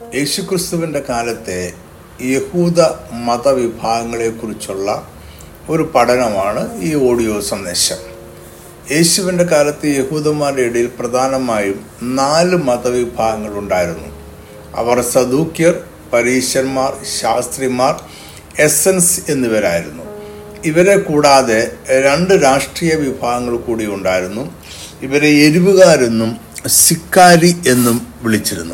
യേശുക്രിസ്തുവിൻ്റെ കാലത്തെ യഹൂദ മതവിഭാഗങ്ങളെക്കുറിച്ചുള്ള ഒരു പഠനമാണ് ഈ ഓഡിയോ സന്ദേശം യേശുവിൻ്റെ കാലത്ത് യഹൂദന്മാരുടെ ഇടയിൽ പ്രധാനമായും നാല് മതവിഭാഗങ്ങൾ ഉണ്ടായിരുന്നു അവർ സദൂക്യർ പരീശന്മാർ ശാസ്ത്രിമാർ എസൻസ് എന്നിവരായിരുന്നു ഇവരെ കൂടാതെ രണ്ട് രാഷ്ട്രീയ വിഭാഗങ്ങൾ കൂടി ഉണ്ടായിരുന്നു ഇവരെ എരിവുകാരെന്നും സിക്കാരി എന്നും വിളിച്ചിരുന്നു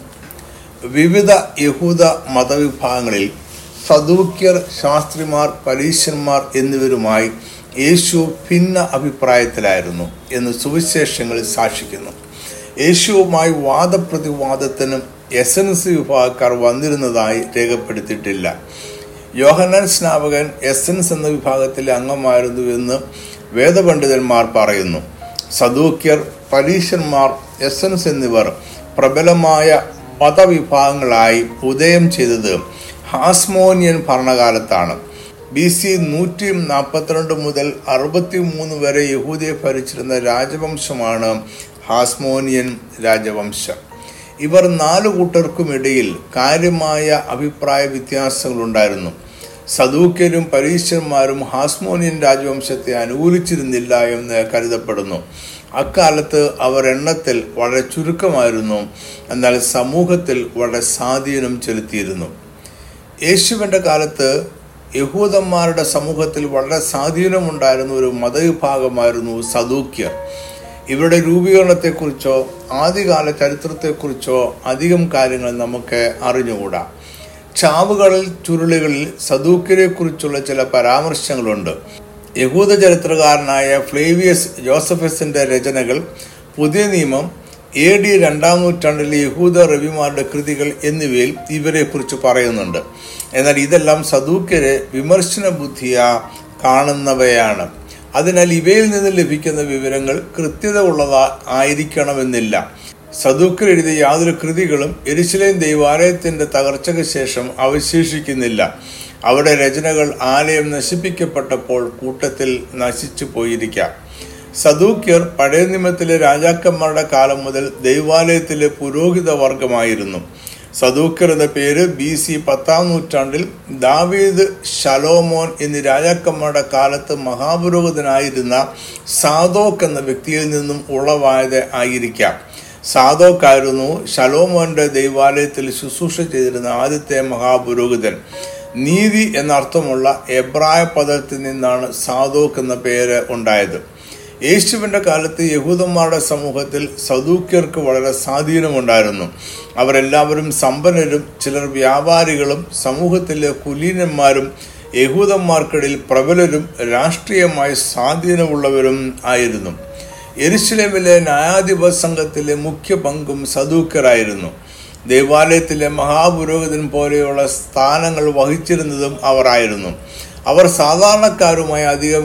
വിവിധ യഹൂദ മതവിഭാഗങ്ങളിൽ സദൂക്യർ ശാസ്ത്രിമാർ പരീശന്മാർ എന്നിവരുമായി യേശു ഭിന്ന അഭിപ്രായത്തിലായിരുന്നു എന്ന് സുവിശേഷങ്ങളിൽ സാക്ഷിക്കുന്നു യേശുവുമായി വാദപ്രതിവാദത്തിനും എസൻസ് വിഭാഗക്കാർ വന്നിരുന്നതായി രേഖപ്പെടുത്തിയിട്ടില്ല യോഹന്നാൻ സ്നാപകൻ എസൻസ് എന്ന വിഭാഗത്തിലെ അംഗമായിരുന്നു എന്ന് വേദപണ്ഡിതന്മാർ പറയുന്നു സദൂക്യർ പരീശന്മാർ എസൻസ് എന്നിവർ പ്രബലമായ മതവിഭാഗങ്ങളായി ഉദയം ചെയ്തത് ഹാസ്മോനിയൻ ഭരണകാലത്താണ് ബി സി നൂറ്റി നാൽപ്പത്തിരണ്ട് മുതൽ അറുപത്തി മൂന്ന് വരെ യഹൂദിയെ ഭരിച്ചിരുന്ന രാജവംശമാണ് ഹാസ്മോനിയൻ രാജവംശം ഇവർ നാലു കൂട്ടർക്കുമിടയിൽ കാര്യമായ അഭിപ്രായ വ്യത്യാസങ്ങളുണ്ടായിരുന്നു സദൂക്യരും പരീശന്മാരും ഹാസ്മോനിയൻ രാജവംശത്തെ അനുകൂലിച്ചിരുന്നില്ല എന്ന് കരുതപ്പെടുന്നു അക്കാലത്ത് അവർ എണ്ണത്തിൽ വളരെ ചുരുക്കമായിരുന്നു എന്നാൽ സമൂഹത്തിൽ വളരെ സ്വാധീനം ചെലുത്തിയിരുന്നു യേശുവിൻ്റെ കാലത്ത് യഹൂദന്മാരുടെ സമൂഹത്തിൽ വളരെ സ്വാധീനമുണ്ടായിരുന്ന ഒരു മതവിഭാഗമായിരുന്നു സദൂക്യർ ഇവരുടെ രൂപീകരണത്തെക്കുറിച്ചോ ആദ്യകാല ചരിത്രത്തെക്കുറിച്ചോ അധികം കാര്യങ്ങൾ നമുക്ക് അറിഞ്ഞുകൂടാ ചാവുകളിൽ ചുരുളുകളിൽ സദൂക്യരെ കുറിച്ചുള്ള ചില പരാമർശങ്ങളുണ്ട് യഹൂദ ചരിത്രകാരനായ ഫ്ലേവിയസ് ജോസഫസിന്റെ രചനകൾ പുതിയ നിയമം എ ഡി രണ്ടാം നൂറ്റാണ്ടിലെ യഹൂദ റവിമാരുടെ കൃതികൾ എന്നിവയിൽ ഇവരെ കുറിച്ച് പറയുന്നുണ്ട് എന്നാൽ ഇതെല്ലാം സദൂക്യരെ വിമർശന ബുദ്ധിയ കാണുന്നവയാണ് അതിനാൽ ഇവയിൽ നിന്ന് ലഭിക്കുന്ന വിവരങ്ങൾ കൃത്യത ഉള്ളതാ ആയിരിക്കണമെന്നില്ല സദൂക്കർ എഴുതിയ യാതൊരു കൃതികളും എരിശിലേം ദൈവാലയത്തിന്റെ തകർച്ചയ്ക്ക് ശേഷം അവശേഷിക്കുന്നില്ല അവിടെ രചനകൾ ആലയം നശിപ്പിക്കപ്പെട്ടപ്പോൾ കൂട്ടത്തിൽ നശിച്ചു പോയിരിക്കാം സദൂക്യർ പഴയ നിയമത്തിലെ രാജാക്കന്മാരുടെ കാലം മുതൽ ദൈവാലയത്തിലെ പുരോഹിത വർഗമായിരുന്നു സദൂക്കർ എന്ന പേര് ബി സി പത്താം നൂറ്റാണ്ടിൽ ദാവീദ് ഷലോമോൻ എന്നീ രാജാക്കന്മാരുടെ കാലത്ത് മഹാപുരോഹിതനായിരുന്ന സാദോക്ക് എന്ന വ്യക്തിയിൽ നിന്നും ഉളവായത് ആയിരിക്കാം സാദോക്കായിരുന്നു ഷലോമോന്റെ ദൈവാലയത്തിൽ ശുശ്രൂഷ ചെയ്തിരുന്ന ആദ്യത്തെ മഹാപുരോഹിതൻ നീതി എന്നർത്ഥമുള്ള എബ്രായ പദത്തിൽ നിന്നാണ് സാദോക്ക് എന്ന പേര് ഉണ്ടായത് യേശുവിന്റെ കാലത്ത് യഹൂദന്മാരുടെ സമൂഹത്തിൽ സദൂക്യർക്ക് വളരെ സ്വാധീനമുണ്ടായിരുന്നു അവരെല്ലാവരും സമ്പന്നരും ചിലർ വ്യാപാരികളും സമൂഹത്തിലെ കുലീനന്മാരും യഹൂദന്മാർക്കിടയിൽ പ്രബലരും രാഷ്ട്രീയമായി സ്വാധീനമുള്ളവരും ആയിരുന്നു എരുസലേമിലെ ന്യായാധിപ സംഘത്തിലെ മുഖ്യ പങ്കും സദൂക്കറായിരുന്നു ദേവാലയത്തിലെ മഹാപുരോഹിതൻ പോലെയുള്ള സ്ഥാനങ്ങൾ വഹിച്ചിരുന്നതും അവർ ആയിരുന്നു അവർ സാധാരണക്കാരുമായി അധികം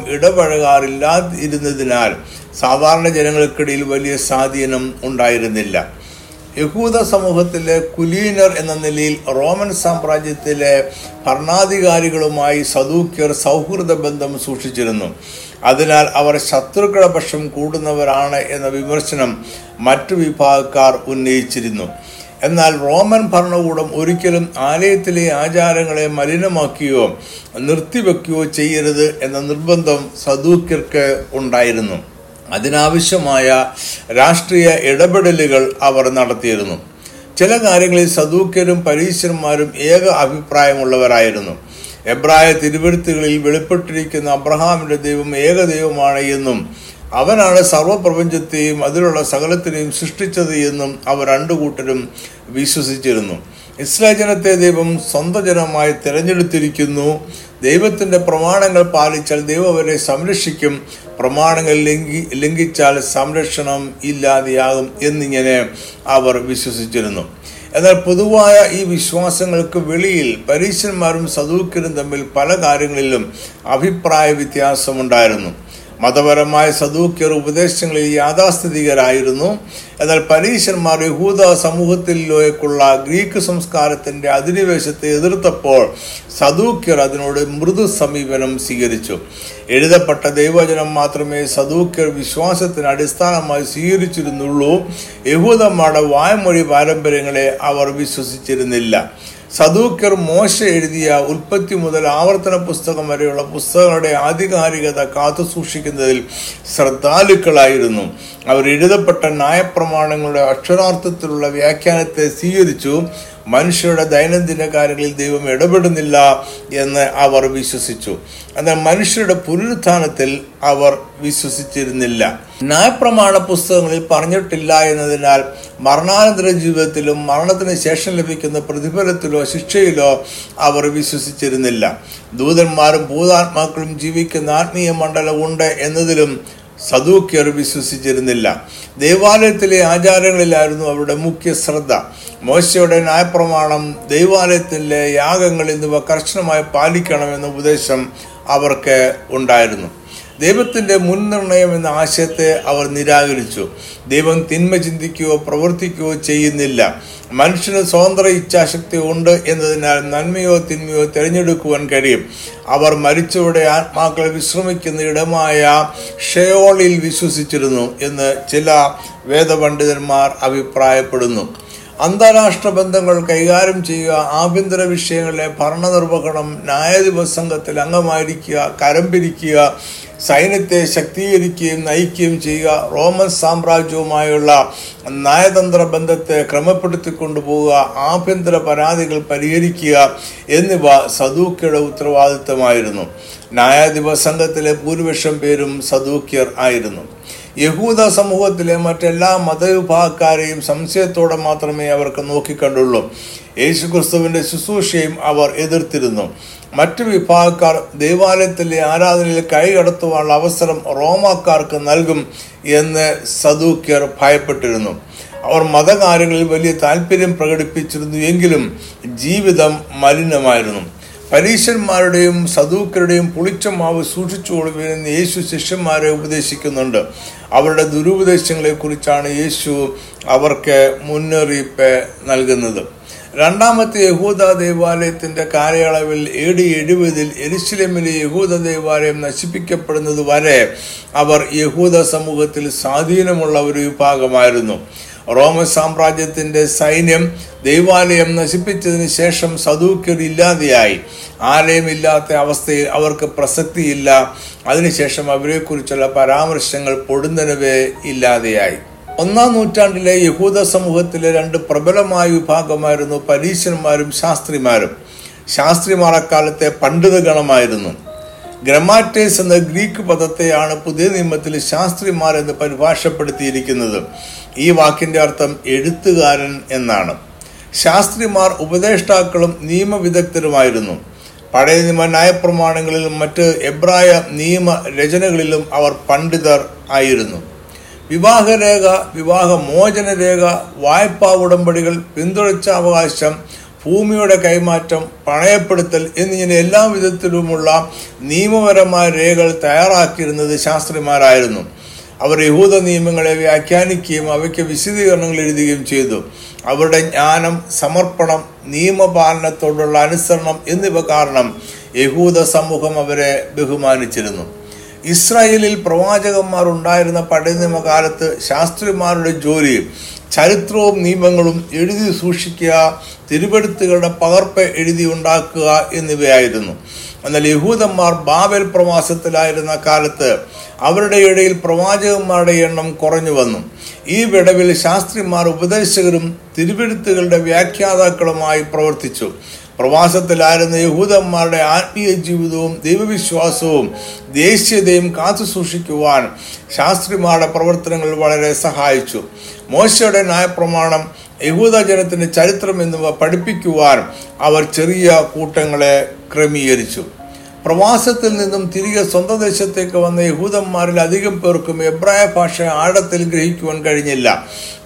ഇടപഴകാറില്ലാതിരുന്നതിനാൽ സാധാരണ ജനങ്ങൾക്കിടയിൽ വലിയ സ്വാധീനം ഉണ്ടായിരുന്നില്ല യഹൂദ സമൂഹത്തിലെ കുലീനർ എന്ന നിലയിൽ റോമൻ സാമ്രാജ്യത്തിലെ ഭരണാധികാരികളുമായി സദൂക്യർ സൗഹൃദ ബന്ധം സൂക്ഷിച്ചിരുന്നു അതിനാൽ അവർ ശത്രുക്കളുടെ പക്ഷം കൂടുന്നവരാണ് എന്ന വിമർശനം മറ്റു വിഭാഗക്കാർ ഉന്നയിച്ചിരുന്നു എന്നാൽ റോമൻ ഭരണകൂടം ഒരിക്കലും ആലയത്തിലെ ആചാരങ്ങളെ മലിനമാക്കുകയോ നിർത്തിവെക്കുകയോ ചെയ്യരുത് എന്ന നിർബന്ധം സദൂക്യർക്ക് ഉണ്ടായിരുന്നു അതിനാവശ്യമായ രാഷ്ട്രീയ ഇടപെടലുകൾ അവർ നടത്തിയിരുന്നു ചില കാര്യങ്ങളിൽ സദൂക്യരും പരീശന്മാരും ഏക അഭിപ്രായമുള്ളവരായിരുന്നു എബ്രായ തിരുവഴുത്തുകളിൽ വെളിപ്പെട്ടിരിക്കുന്ന അബ്രഹാമിന്റെ ദൈവം ഏക ദൈവമാണ് എന്നും അവനാണ് സർവപ്രപഞ്ചത്തെയും അതിലുള്ള സകലത്തിനെയും സൃഷ്ടിച്ചത് എന്നും അവർ രണ്ടു കൂട്ടരും വിശ്വസിച്ചിരുന്നു ഇസ്രായേൽ ജനത്തെ ദൈവം സ്വന്തം ജനമായി തിരഞ്ഞെടുത്തിരിക്കുന്നു ദൈവത്തിന്റെ പ്രമാണങ്ങൾ പാലിച്ചാൽ ദൈവം അവരെ സംരക്ഷിക്കും പ്രമാണങ്ങൾ ലംഘി ലംഘിച്ചാൽ സംരക്ഷണം ഇല്ലാതെയാകും എന്നിങ്ങനെ അവർ വിശ്വസിച്ചിരുന്നു എന്നാൽ പൊതുവായ ഈ വിശ്വാസങ്ങൾക്ക് വെളിയിൽ പരീശന്മാരും സദൂക്കരും തമ്മിൽ പല കാര്യങ്ങളിലും അഭിപ്രായ വ്യത്യാസമുണ്ടായിരുന്നു മതപരമായ സദൂക്യർ ഉപദേശങ്ങളിൽ യാഥാസ്ഥിതികരായിരുന്നു എന്നാൽ പരീശന്മാർ യഹൂദ സമൂഹത്തിലേക്കുള്ള ഗ്രീക്ക് സംസ്കാരത്തിന്റെ അധിനിവേശത്തെ എതിർത്തപ്പോൾ സദൂക്യർ അതിനോട് മൃദു സമീപനം സ്വീകരിച്ചു എഴുതപ്പെട്ട ദൈവവചനം മാത്രമേ സദൂക്യർ വിശ്വാസത്തിന് അടിസ്ഥാനമായി സ്വീകരിച്ചിരുന്നുള്ളൂ യഹൂദന്മാരുടെ വായ്മൊഴി പാരമ്പര്യങ്ങളെ അവർ വിശ്വസിച്ചിരുന്നില്ല സദൂക്കർ മോശ എഴുതിയ ഉൽപ്പത്തി മുതൽ ആവർത്തന പുസ്തകം വരെയുള്ള പുസ്തകങ്ങളുടെ ആധികാരികത കാത്തു സൂക്ഷിക്കുന്നതിൽ ശ്രദ്ധാലുക്കളായിരുന്നു അവർ എഴുതപ്പെട്ട ന്യായപ്രമാണങ്ങളുടെ അക്ഷരാർത്ഥത്തിലുള്ള വ്യാഖ്യാനത്തെ സ്വീകരിച്ചു മനുഷ്യരുടെ ദൈനംദിന കാര്യങ്ങളിൽ ദൈവം ഇടപെടുന്നില്ല എന്ന് അവർ വിശ്വസിച്ചു എന്നാൽ മനുഷ്യരുടെ പുനരുത്ഥാനത്തിൽ അവർ വിശ്വസിച്ചിരുന്നില്ല ന്യായപ്രമാണ പുസ്തകങ്ങളിൽ പറഞ്ഞിട്ടില്ല എന്നതിനാൽ മരണാനന്തര ജീവിതത്തിലും മരണത്തിന് ശേഷം ലഭിക്കുന്ന പ്രതിഫലത്തിലോ ശിക്ഷയിലോ അവർ വിശ്വസിച്ചിരുന്നില്ല ദൂതന്മാരും ഭൂതാത്മാക്കളും ജീവിക്കുന്ന ആത്മീയ മണ്ഡലമുണ്ട് എന്നതിലും സദൂക്യർ വിശ്വസിച്ചിരുന്നില്ല ദേവാലയത്തിലെ ആചാരങ്ങളിലായിരുന്നു അവരുടെ മുഖ്യ ശ്രദ്ധ മോശയുടെ ന്യായപ്രമാണം ദൈവാലയത്തിലെ യാഗങ്ങൾ എന്നിവ കർശനമായി പാലിക്കണമെന്ന ഉപദേശം അവർക്ക് ഉണ്ടായിരുന്നു ദൈവത്തിന്റെ മുൻനിർണയം എന്ന ആശയത്തെ അവർ നിരാകരിച്ചു ദൈവം തിന്മ ചിന്തിക്കുകയോ പ്രവർത്തിക്കുകയോ ചെയ്യുന്നില്ല മനുഷ്യന് സ്വതന്ത്ര ഇച്ഛാശക്തി ഉണ്ട് എന്നതിനാൽ നന്മയോ തിന്മയോ തിരഞ്ഞെടുക്കുവാൻ കഴിയും അവർ മരിച്ചവരുടെ ആത്മാക്കൾ വിശ്രമിക്കുന്ന ഇടമായ ഷെയോളിൽ വിശ്വസിച്ചിരുന്നു എന്ന് ചില വേദപണ്ഡിതന്മാർ അഭിപ്രായപ്പെടുന്നു അന്താരാഷ്ട്ര ബന്ധങ്ങൾ കൈകാര്യം ചെയ്യുക ആഭ്യന്തര വിഷയങ്ങളിലെ ഭരണനിർവഹണം ന്യായാധിപ സംഘത്തിൽ അംഗമായിരിക്കുക കരം പിരിക്കുക സൈന്യത്തെ ശക്തീകരിക്കുകയും നയിക്കുകയും ചെയ്യുക റോമൻ സാമ്രാജ്യവുമായുള്ള നയതന്ത്ര ബന്ധത്തെ ക്രമപ്പെടുത്തിക്കൊണ്ടുപോവുക ആഭ്യന്തര പരാതികൾ പരിഹരിക്കുക എന്നിവ സദൂക്യയുടെ ഉത്തരവാദിത്തമായിരുന്നു ന്യായാധിപ സംഘത്തിലെ ഭൂരിപക്ഷം പേരും സദൂക്യർ ആയിരുന്നു യഹൂദ സമൂഹത്തിലെ മറ്റെല്ലാ മതവിഭാഗക്കാരെയും സംശയത്തോടെ മാത്രമേ അവർക്ക് നോക്കിക്കണ്ടുള്ളൂ യേശുക്രിസ്തുവിന്റെ ശുശ്രൂഷയും അവർ എതിർത്തിരുന്നു മറ്റു വിഭാഗക്കാർ ദേവാലയത്തിലെ ആരാധനയിൽ കൈകടത്തുവാനുള്ള അവസരം റോമാക്കാർക്ക് നൽകും എന്ന് സദൂക്യർ ഭയപ്പെട്ടിരുന്നു അവർ മതകാര്യങ്ങളിൽ വലിയ താല്പര്യം പ്രകടിപ്പിച്ചിരുന്നു എങ്കിലും ജീവിതം മലിനമായിരുന്നു പരീശന്മാരുടെയും സദൂക്കരുടെയും പുളിച്ച മാവ് സൂക്ഷിച്ചുകൊള്ളുവിനെന്ന് യേശു ശിഷ്യന്മാരെ ഉപദേശിക്കുന്നുണ്ട് അവരുടെ ദുരുപദേശങ്ങളെ കുറിച്ചാണ് യേശു അവർക്ക് മുന്നറിയിപ്പ് നൽകുന്നത് രണ്ടാമത്തെ യഹൂദ ദേവാലയത്തിന്റെ കാലയളവിൽ എ ഡി എഴുപതിൽ എരുശലേമിലെ യഹൂദ ദേവാലയം നശിപ്പിക്കപ്പെടുന്നത് വരെ അവർ യഹൂദ സമൂഹത്തിൽ സ്വാധീനമുള്ള ഒരു വിഭാഗമായിരുന്നു റോമൻ സാമ്രാജ്യത്തിന്റെ സൈന്യം ദൈവാലയം നശിപ്പിച്ചതിന് ശേഷം സദൂക്യർ ഇല്ലാതെയായി ആലയമില്ലാത്ത അവസ്ഥയിൽ അവർക്ക് പ്രസക്തിയില്ല അതിനുശേഷം അവരെക്കുറിച്ചുള്ള പരാമർശങ്ങൾ പൊടുന്നനവേ ഇല്ലാതെയായി ഒന്നാം നൂറ്റാണ്ടിലെ യഹൂദ സമൂഹത്തിലെ രണ്ട് പ്രബലമായ വിഭാഗമായിരുന്നു പരീശന്മാരും ശാസ്ത്രിമാരും ശാസ്ത്രിമാർ അക്കാലത്തെ പണ്ഡിത ഗണമായിരുന്നു ഗ്രമാറ്റേസ് എന്ന ഗ്രീക്ക് പദത്തെയാണ് പുതിയ നിയമത്തിൽ ശാസ്ത്രിമാർ എന്ന് പരിഭാഷപ്പെടുത്തിയിരിക്കുന്നത് ഈ വാക്കിന്റെ അർത്ഥം എഴുത്തുകാരൻ എന്നാണ് ശാസ്ത്രിമാർ ഉപദേഷ്ടാക്കളും നിയമവിദഗ്ധരുമായിരുന്നു പഴയ നിയമ ന്യായപ്രമാണങ്ങളിലും മറ്റ് എബ്രായ നിയമ രചനകളിലും അവർ പണ്ഡിതർ ആയിരുന്നു വിവാഹരേഖ വിവാഹ മോചന രേഖ വായ്പാ ഉടമ്പടികൾ പിന്തുടർച്ചാവകാശം ഭൂമിയുടെ കൈമാറ്റം പണയപ്പെടുത്തൽ എന്നിങ്ങനെ എല്ലാ വിധത്തിലുമുള്ള നിയമപരമായ രേഖകൾ തയ്യാറാക്കിയിരുന്നത് ശാസ്ത്രിമാരായിരുന്നു അവർ യഹൂദ നിയമങ്ങളെ വ്യാഖ്യാനിക്കുകയും അവയ്ക്ക് വിശദീകരണങ്ങൾ എഴുതുകയും ചെയ്തു അവരുടെ ജ്ഞാനം സമർപ്പണം നിയമപാലനത്തോടുള്ള അനുസരണം എന്നിവ കാരണം യഹൂദ സമൂഹം അവരെ ബഹുമാനിച്ചിരുന്നു ഇസ്രായേലിൽ പ്രവാചകന്മാർ ഉണ്ടായിരുന്ന പഴയ നിയമകാലത്ത് ശാസ്ത്രിമാരുടെ ജോലി ചരിത്രവും നിയമങ്ങളും എഴുതി സൂക്ഷിക്കുക തിരുവെടുത്തുകളുടെ പകർപ്പ് എഴുതി ഉണ്ടാക്കുക എന്നിവയായിരുന്നു എന്നാൽ യഹൂദന്മാർ ബാബൽ പ്രവാസത്തിലായിരുന്ന കാലത്ത് അവരുടെ ഇടയിൽ പ്രവാചകന്മാരുടെ എണ്ണം കുറഞ്ഞു വന്നു ഈ വിടവിൽ ശാസ്ത്രിമാർ ഉപദേശകരും തിരുവെടുത്തുകളുടെ വ്യാഖ്യാതാക്കളുമായി പ്രവർത്തിച്ചു പ്രവാസത്തിലായിരുന്ന യഹൂദന്മാരുടെ ആത്മീയ ജീവിതവും ദൈവവിശ്വാസവും ദേശീയതയും കാത്തു സൂക്ഷിക്കുവാൻ ശാസ്ത്രിമാരുടെ പ്രവർത്തനങ്ങൾ വളരെ സഹായിച്ചു മോശയുടെ ന്യായപ്രമാണം യഹൂദ ജനത്തിന്റെ ചരിത്രം എന്നിവ പഠിപ്പിക്കുവാൻ അവർ ചെറിയ കൂട്ടങ്ങളെ ക്രമീകരിച്ചു പ്രവാസത്തിൽ നിന്നും തിരികെ സ്വന്തം ദേശത്തേക്ക് വന്ന യഹൂദന്മാരിൽ അധികം പേർക്കും എബ്രായ ഭാഷ ആഴത്തിൽ ഗ്രഹിക്കുവാൻ കഴിഞ്ഞില്ല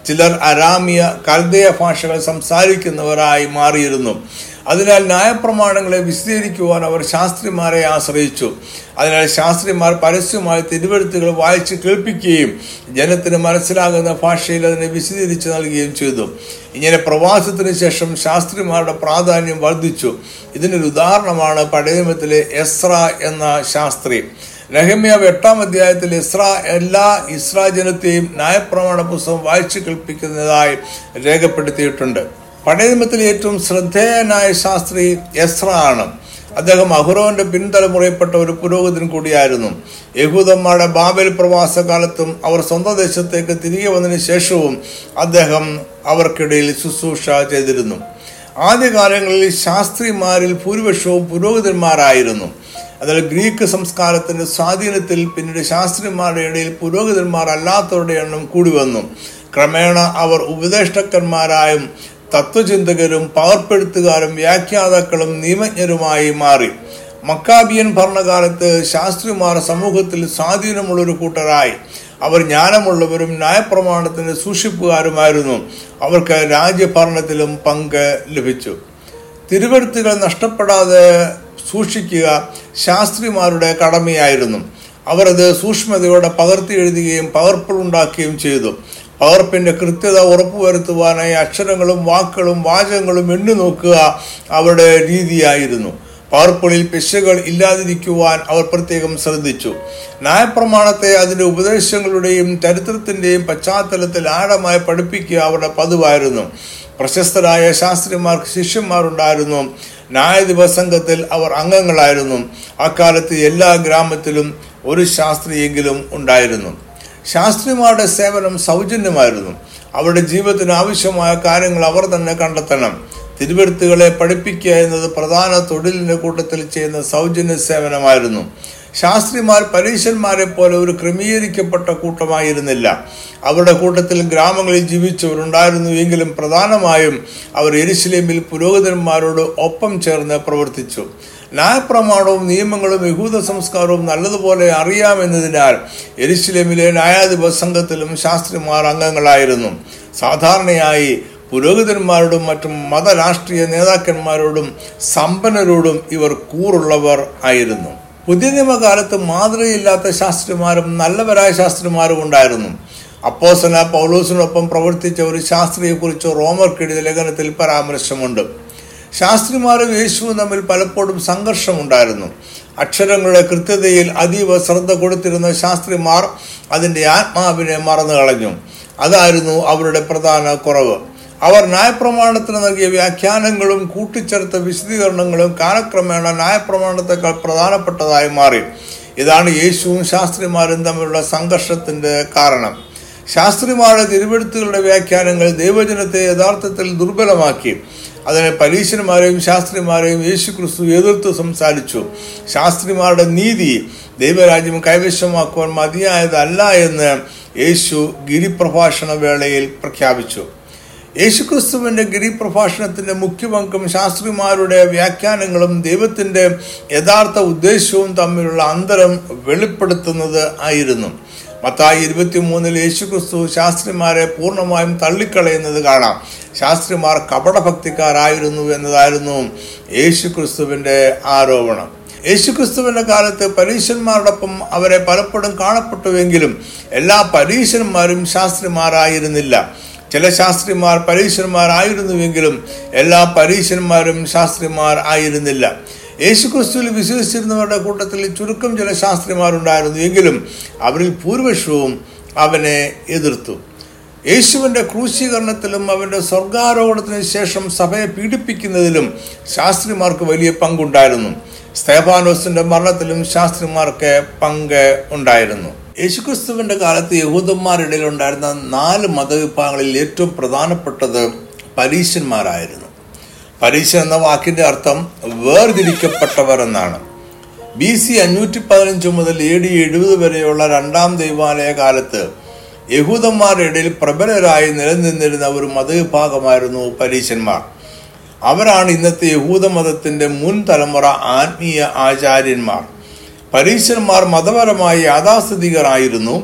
ചിലർ അരാമിയ കൽദയ ഭാഷകൾ സംസാരിക്കുന്നവരായി മാറിയിരുന്നു അതിനാൽ ന്യായപ്രമാണങ്ങളെ വിശദീകരിക്കുവാൻ അവർ ശാസ്ത്രിമാരെ ആശ്രയിച്ചു അതിനാൽ ശാസ്ത്രിമാർ പരസ്യമായി തിരുവഴുത്തുകൾ വായിച്ച് കേൾപ്പിക്കുകയും ജനത്തിന് മനസ്സിലാകുന്ന ഭാഷയിൽ അതിനെ വിശദീകരിച്ച് നൽകുകയും ചെയ്തു ഇങ്ങനെ പ്രവാസത്തിന് ശേഷം ശാസ്ത്രിമാരുടെ പ്രാധാന്യം വർദ്ധിച്ചു ഇതിനൊരു ഉദാഹരണമാണ് പഴയനിയമത്തിലെ എസ്ര എന്ന ശാസ്ത്രി നെഹമ്യാവ് എട്ടാം അധ്യായത്തിൽ ഇസ്ര എല്ലാ ഇസ്രാ ജനത്തെയും ന്യായപ്രമാണ പുസ്തകം വായിച്ചു കേൾപ്പിക്കുന്നതായി രേഖപ്പെടുത്തിയിട്ടുണ്ട് പഴയ നിയമത്തിലെ ഏറ്റവും ശ്രദ്ധേയനായ ശാസ്ത്രി എസ്ര ആണ് അദ്ദേഹം അഹുറോന്റെ പിൻതലമുറയിൽപ്പെട്ട ഒരു പുരോഹിതൻ കൂടിയായിരുന്നു യഹൂദന്മാരുടെ ബാബൽ പ്രവാസ കാലത്തും അവർ സ്വന്തം ദേശത്തേക്ക് തിരികെ വന്നതിന് ശേഷവും അദ്ദേഹം അവർക്കിടയിൽ ശുശ്രൂഷ ചെയ്തിരുന്നു ആദ്യകാലങ്ങളിൽ ശാസ്ത്രിമാരിൽ ഭൂരിപക്ഷവും പുരോഹിതന്മാരായിരുന്നു എന്നാൽ ഗ്രീക്ക് സംസ്കാരത്തിന്റെ സ്വാധീനത്തിൽ പിന്നീട് ശാസ്ത്രിമാരുടെ ഇടയിൽ പുരോഹിതന്മാർ അല്ലാത്തവരുടെ എണ്ണം കൂടി വന്നു ക്രമേണ അവർ ഉപദേഷ്ടക്കന്മാരായും തത്വചിന്തകരും പകർപ്പെടുത്തുകാരും വ്യാഖ്യാതാക്കളും നിയമജ്ഞരുമായി മാറി മക്കാബിയൻ ഭരണകാലത്ത് ശാസ്ത്രിമാർ സമൂഹത്തിൽ സ്വാധീനമുള്ളൊരു കൂട്ടരായി അവർ ജ്ഞാനമുള്ളവരും ന്യായപ്രമാണത്തിന്റെ സൂക്ഷിപ്പുകാരുമായിരുന്നു അവർക്ക് രാജ്യഭരണത്തിലും പങ്ക് ലഭിച്ചു തിരുവഴുത്തുകൾ നഷ്ടപ്പെടാതെ സൂക്ഷിക്കുക ശാസ്ത്രിമാരുടെ കടമയായിരുന്നു അവർ അത് സൂക്ഷ്മതയോടെ പകർത്തി എഴുതുകയും പകർപ്പുണ്ടാക്കുകയും ചെയ്തു പകർപ്പിന്റെ കൃത്യത ഉറപ്പുവരുത്തുവാനായി അക്ഷരങ്ങളും വാക്കുകളും വാചകങ്ങളും എണ്ണി നോക്കുക അവരുടെ രീതിയായിരുന്നു പകർപ്പുകളിൽ പിശകൾ ഇല്ലാതിരിക്കുവാൻ അവർ പ്രത്യേകം ശ്രദ്ധിച്ചു ന്യായപ്രമാണത്തെ അതിന്റെ ഉപദേശങ്ങളുടെയും ചരിത്രത്തിന്റെയും പശ്ചാത്തലത്തിൽ ആഴമായി പഠിപ്പിക്കുക അവരുടെ പതിവായിരുന്നു പ്രശസ്തരായ ശാസ്ത്രിമാർക്ക് ശിഷ്യന്മാരുണ്ടായിരുന്നു ന്യായാധിപസംഘത്തിൽ അവർ അംഗങ്ങളായിരുന്നു അക്കാലത്ത് എല്ലാ ഗ്രാമത്തിലും ഒരു ശാസ്ത്രിയെങ്കിലും ഉണ്ടായിരുന്നു ശാസ്ത്രിമാരുടെ സേവനം സൗജന്യമായിരുന്നു അവരുടെ ജീവിതത്തിന് ആവശ്യമായ കാര്യങ്ങൾ അവർ തന്നെ കണ്ടെത്തണം തിരുവഴുത്തുകളെ പഠിപ്പിക്കുക എന്നത് പ്രധാന തൊഴിലിന്റെ കൂട്ടത്തിൽ ചെയ്യുന്ന സൗജന്യ സേവനമായിരുന്നു ശാസ്ത്രിമാർ പരീശന്മാരെ പോലെ ഒരു ക്രമീകരിക്കപ്പെട്ട കൂട്ടമായിരുന്നില്ല അവരുടെ കൂട്ടത്തിൽ ഗ്രാമങ്ങളിൽ ജീവിച്ചവരുണ്ടായിരുന്നു എങ്കിലും പ്രധാനമായും അവർ എരിശിലേമിൽ പുരോഹിതന്മാരോട് ഒപ്പം ചേർന്ന് പ്രവർത്തിച്ചു ന്യായപ്രമാണവും നിയമങ്ങളും യഹൂദ സംസ്കാരവും നല്ലതുപോലെ അറിയാമെന്നതിനാൽ എരിശിലേമിലെ ന്യായാധിപ സംഘത്തിലും ശാസ്ത്രിമാർ അംഗങ്ങളായിരുന്നു സാധാരണയായി പുരോഹിതന്മാരോടും മറ്റും മതരാഷ്ട്രീയ നേതാക്കന്മാരോടും സമ്പന്നരോടും ഇവർ കൂറുള്ളവർ ആയിരുന്നു പുതിയ നിയമകാലത്ത് മാതൃകയില്ലാത്ത ശാസ്ത്രിമാരും നല്ലവരായ ശാസ്ത്രിമാരും ഉണ്ടായിരുന്നു അപ്പോസന പൗലോസിനൊപ്പം പ്രവർത്തിച്ച ഒരു ശാസ്ത്രിയെക്കുറിച്ച് റോമർക്കെഴുതിയ ലേഖനത്തിൽ പരാമർശമുണ്ട് ശാസ്ത്രിമാരും യേശുവും തമ്മിൽ പലപ്പോഴും സംഘർഷമുണ്ടായിരുന്നു അക്ഷരങ്ങളുടെ കൃത്യതയിൽ അതീവ ശ്രദ്ധ കൊടുത്തിരുന്ന ശാസ്ത്രിമാർ അതിൻ്റെ ആത്മാവിനെ മറന്നു കളഞ്ഞു അതായിരുന്നു അവരുടെ പ്രധാന കുറവ് അവർ ന്യായപ്രമാണത്തിന് നൽകിയ വ്യാഖ്യാനങ്ങളും കൂട്ടിച്ചേർത്ത വിശദീകരണങ്ങളും കാലക്രമേണ ന്യായപ്രമാണത്തെക്കാൾ പ്രധാനപ്പെട്ടതായി മാറി ഇതാണ് യേശുവും ശാസ്ത്രിമാരും തമ്മിലുള്ള സംഘർഷത്തിന്റെ കാരണം ശാസ്ത്രിമാരുടെ തിരുവെഴുത്തുകളുടെ വ്യാഖ്യാനങ്ങൾ ദൈവജനത്തെ യഥാർത്ഥത്തിൽ ദുർബലമാക്കി അതിനെ പരീശന്മാരെയും ശാസ്ത്രിമാരെയും യേശു ക്രിസ്തു എതിർത്ത് സംസാരിച്ചു ശാസ്ത്രിമാരുടെ നീതി ദൈവരാജ്യം കൈവശമാക്കുവാൻ മതിയായതല്ല എന്ന് യേശു ഗിരിപ്രഭാഷണ വേളയിൽ പ്രഖ്യാപിച്ചു യേശുക്രിസ്തുവിന്റെ ഗിരിപ്രഭാഷണത്തിന്റെ മുഖ്യപങ്കം ശാസ്ത്രിമാരുടെ വ്യാഖ്യാനങ്ങളും ദൈവത്തിന്റെ യഥാർത്ഥ ഉദ്ദേശവും തമ്മിലുള്ള അന്തരം വെളിപ്പെടുത്തുന്നത് ആയിരുന്നു മത്തായി ഇരുപത്തിമൂന്നിൽ യേശുക്രിസ്തു ശാസ്ത്രിമാരെ പൂർണ്ണമായും തള്ളിക്കളയുന്നത് കാണാം ശാസ്ത്രിമാർ കപടഭക്തിക്കാരായിരുന്നു എന്നതായിരുന്നു യേശുക്രിസ്തുവിന്റെ ആരോപണം യേശുക്രിസ്തുവിന്റെ കാലത്ത് പരീശന്മാരോടൊപ്പം അവരെ പലപ്പോഴും കാണപ്പെട്ടുവെങ്കിലും എല്ലാ പരീശന്മാരും ശാസ്ത്രിമാരായിരുന്നില്ല ചില ശാസ്ത്രിമാർ പരീശന്മാരായിരുന്നുവെങ്കിലും എല്ലാ പരീശന്മാരും ശാസ്ത്രിമാർ ആയിരുന്നില്ല യേശുക്രിസ്തുവിൽ വിശ്വസിച്ചിരുന്നവരുടെ കൂട്ടത്തിൽ ചുരുക്കം ചില ശാസ്ത്രിമാരുണ്ടായിരുന്നു എങ്കിലും അവരിൽ ഭൂരിപക്ഷവും അവനെ എതിർത്തു യേശുവിന്റെ ക്രൂശീകരണത്തിലും അവന്റെ സ്വർഗാരോഹണത്തിന് ശേഷം സഭയെ പീഡിപ്പിക്കുന്നതിലും ശാസ്ത്രിമാർക്ക് വലിയ പങ്കുണ്ടായിരുന്നു സ്തേഫാനോസിന്റെ മരണത്തിലും ശാസ്ത്രിമാർക്ക് പങ്ക് ഉണ്ടായിരുന്നു യേശുക്രിസ്തുവിന്റെ കാലത്ത് യഹൂദന്മാരിടയിൽ ഉണ്ടായിരുന്ന നാല് മതവിഭാഗങ്ങളിൽ ഏറ്റവും പ്രധാനപ്പെട്ടത് പരീശന്മാരായിരുന്നു പരീശൻ എന്ന വാക്കിന്റെ അർത്ഥം വേർതിരിക്കപ്പെട്ടവർ എന്നാണ് ബി സി അഞ്ഞൂറ്റി പതിനഞ്ച് മുതൽ എ ഡി എഴുപത് വരെയുള്ള രണ്ടാം ദൈവാലയ കാലത്ത് യഹൂദന്മാരുടെ ഇടയിൽ പ്രബലരായി നിലനിന്നിരുന്ന ഒരു മതവിഭാഗമായിരുന്നു പരീശന്മാർ അവരാണ് ഇന്നത്തെ യഹൂദമതത്തിന്റെ മുൻ തലമുറ ആത്മീയ ആചാര്യന്മാർ പരീശന്മാർ മതപരമായി യാഥാസ്ഥിതികരായിരുന്നു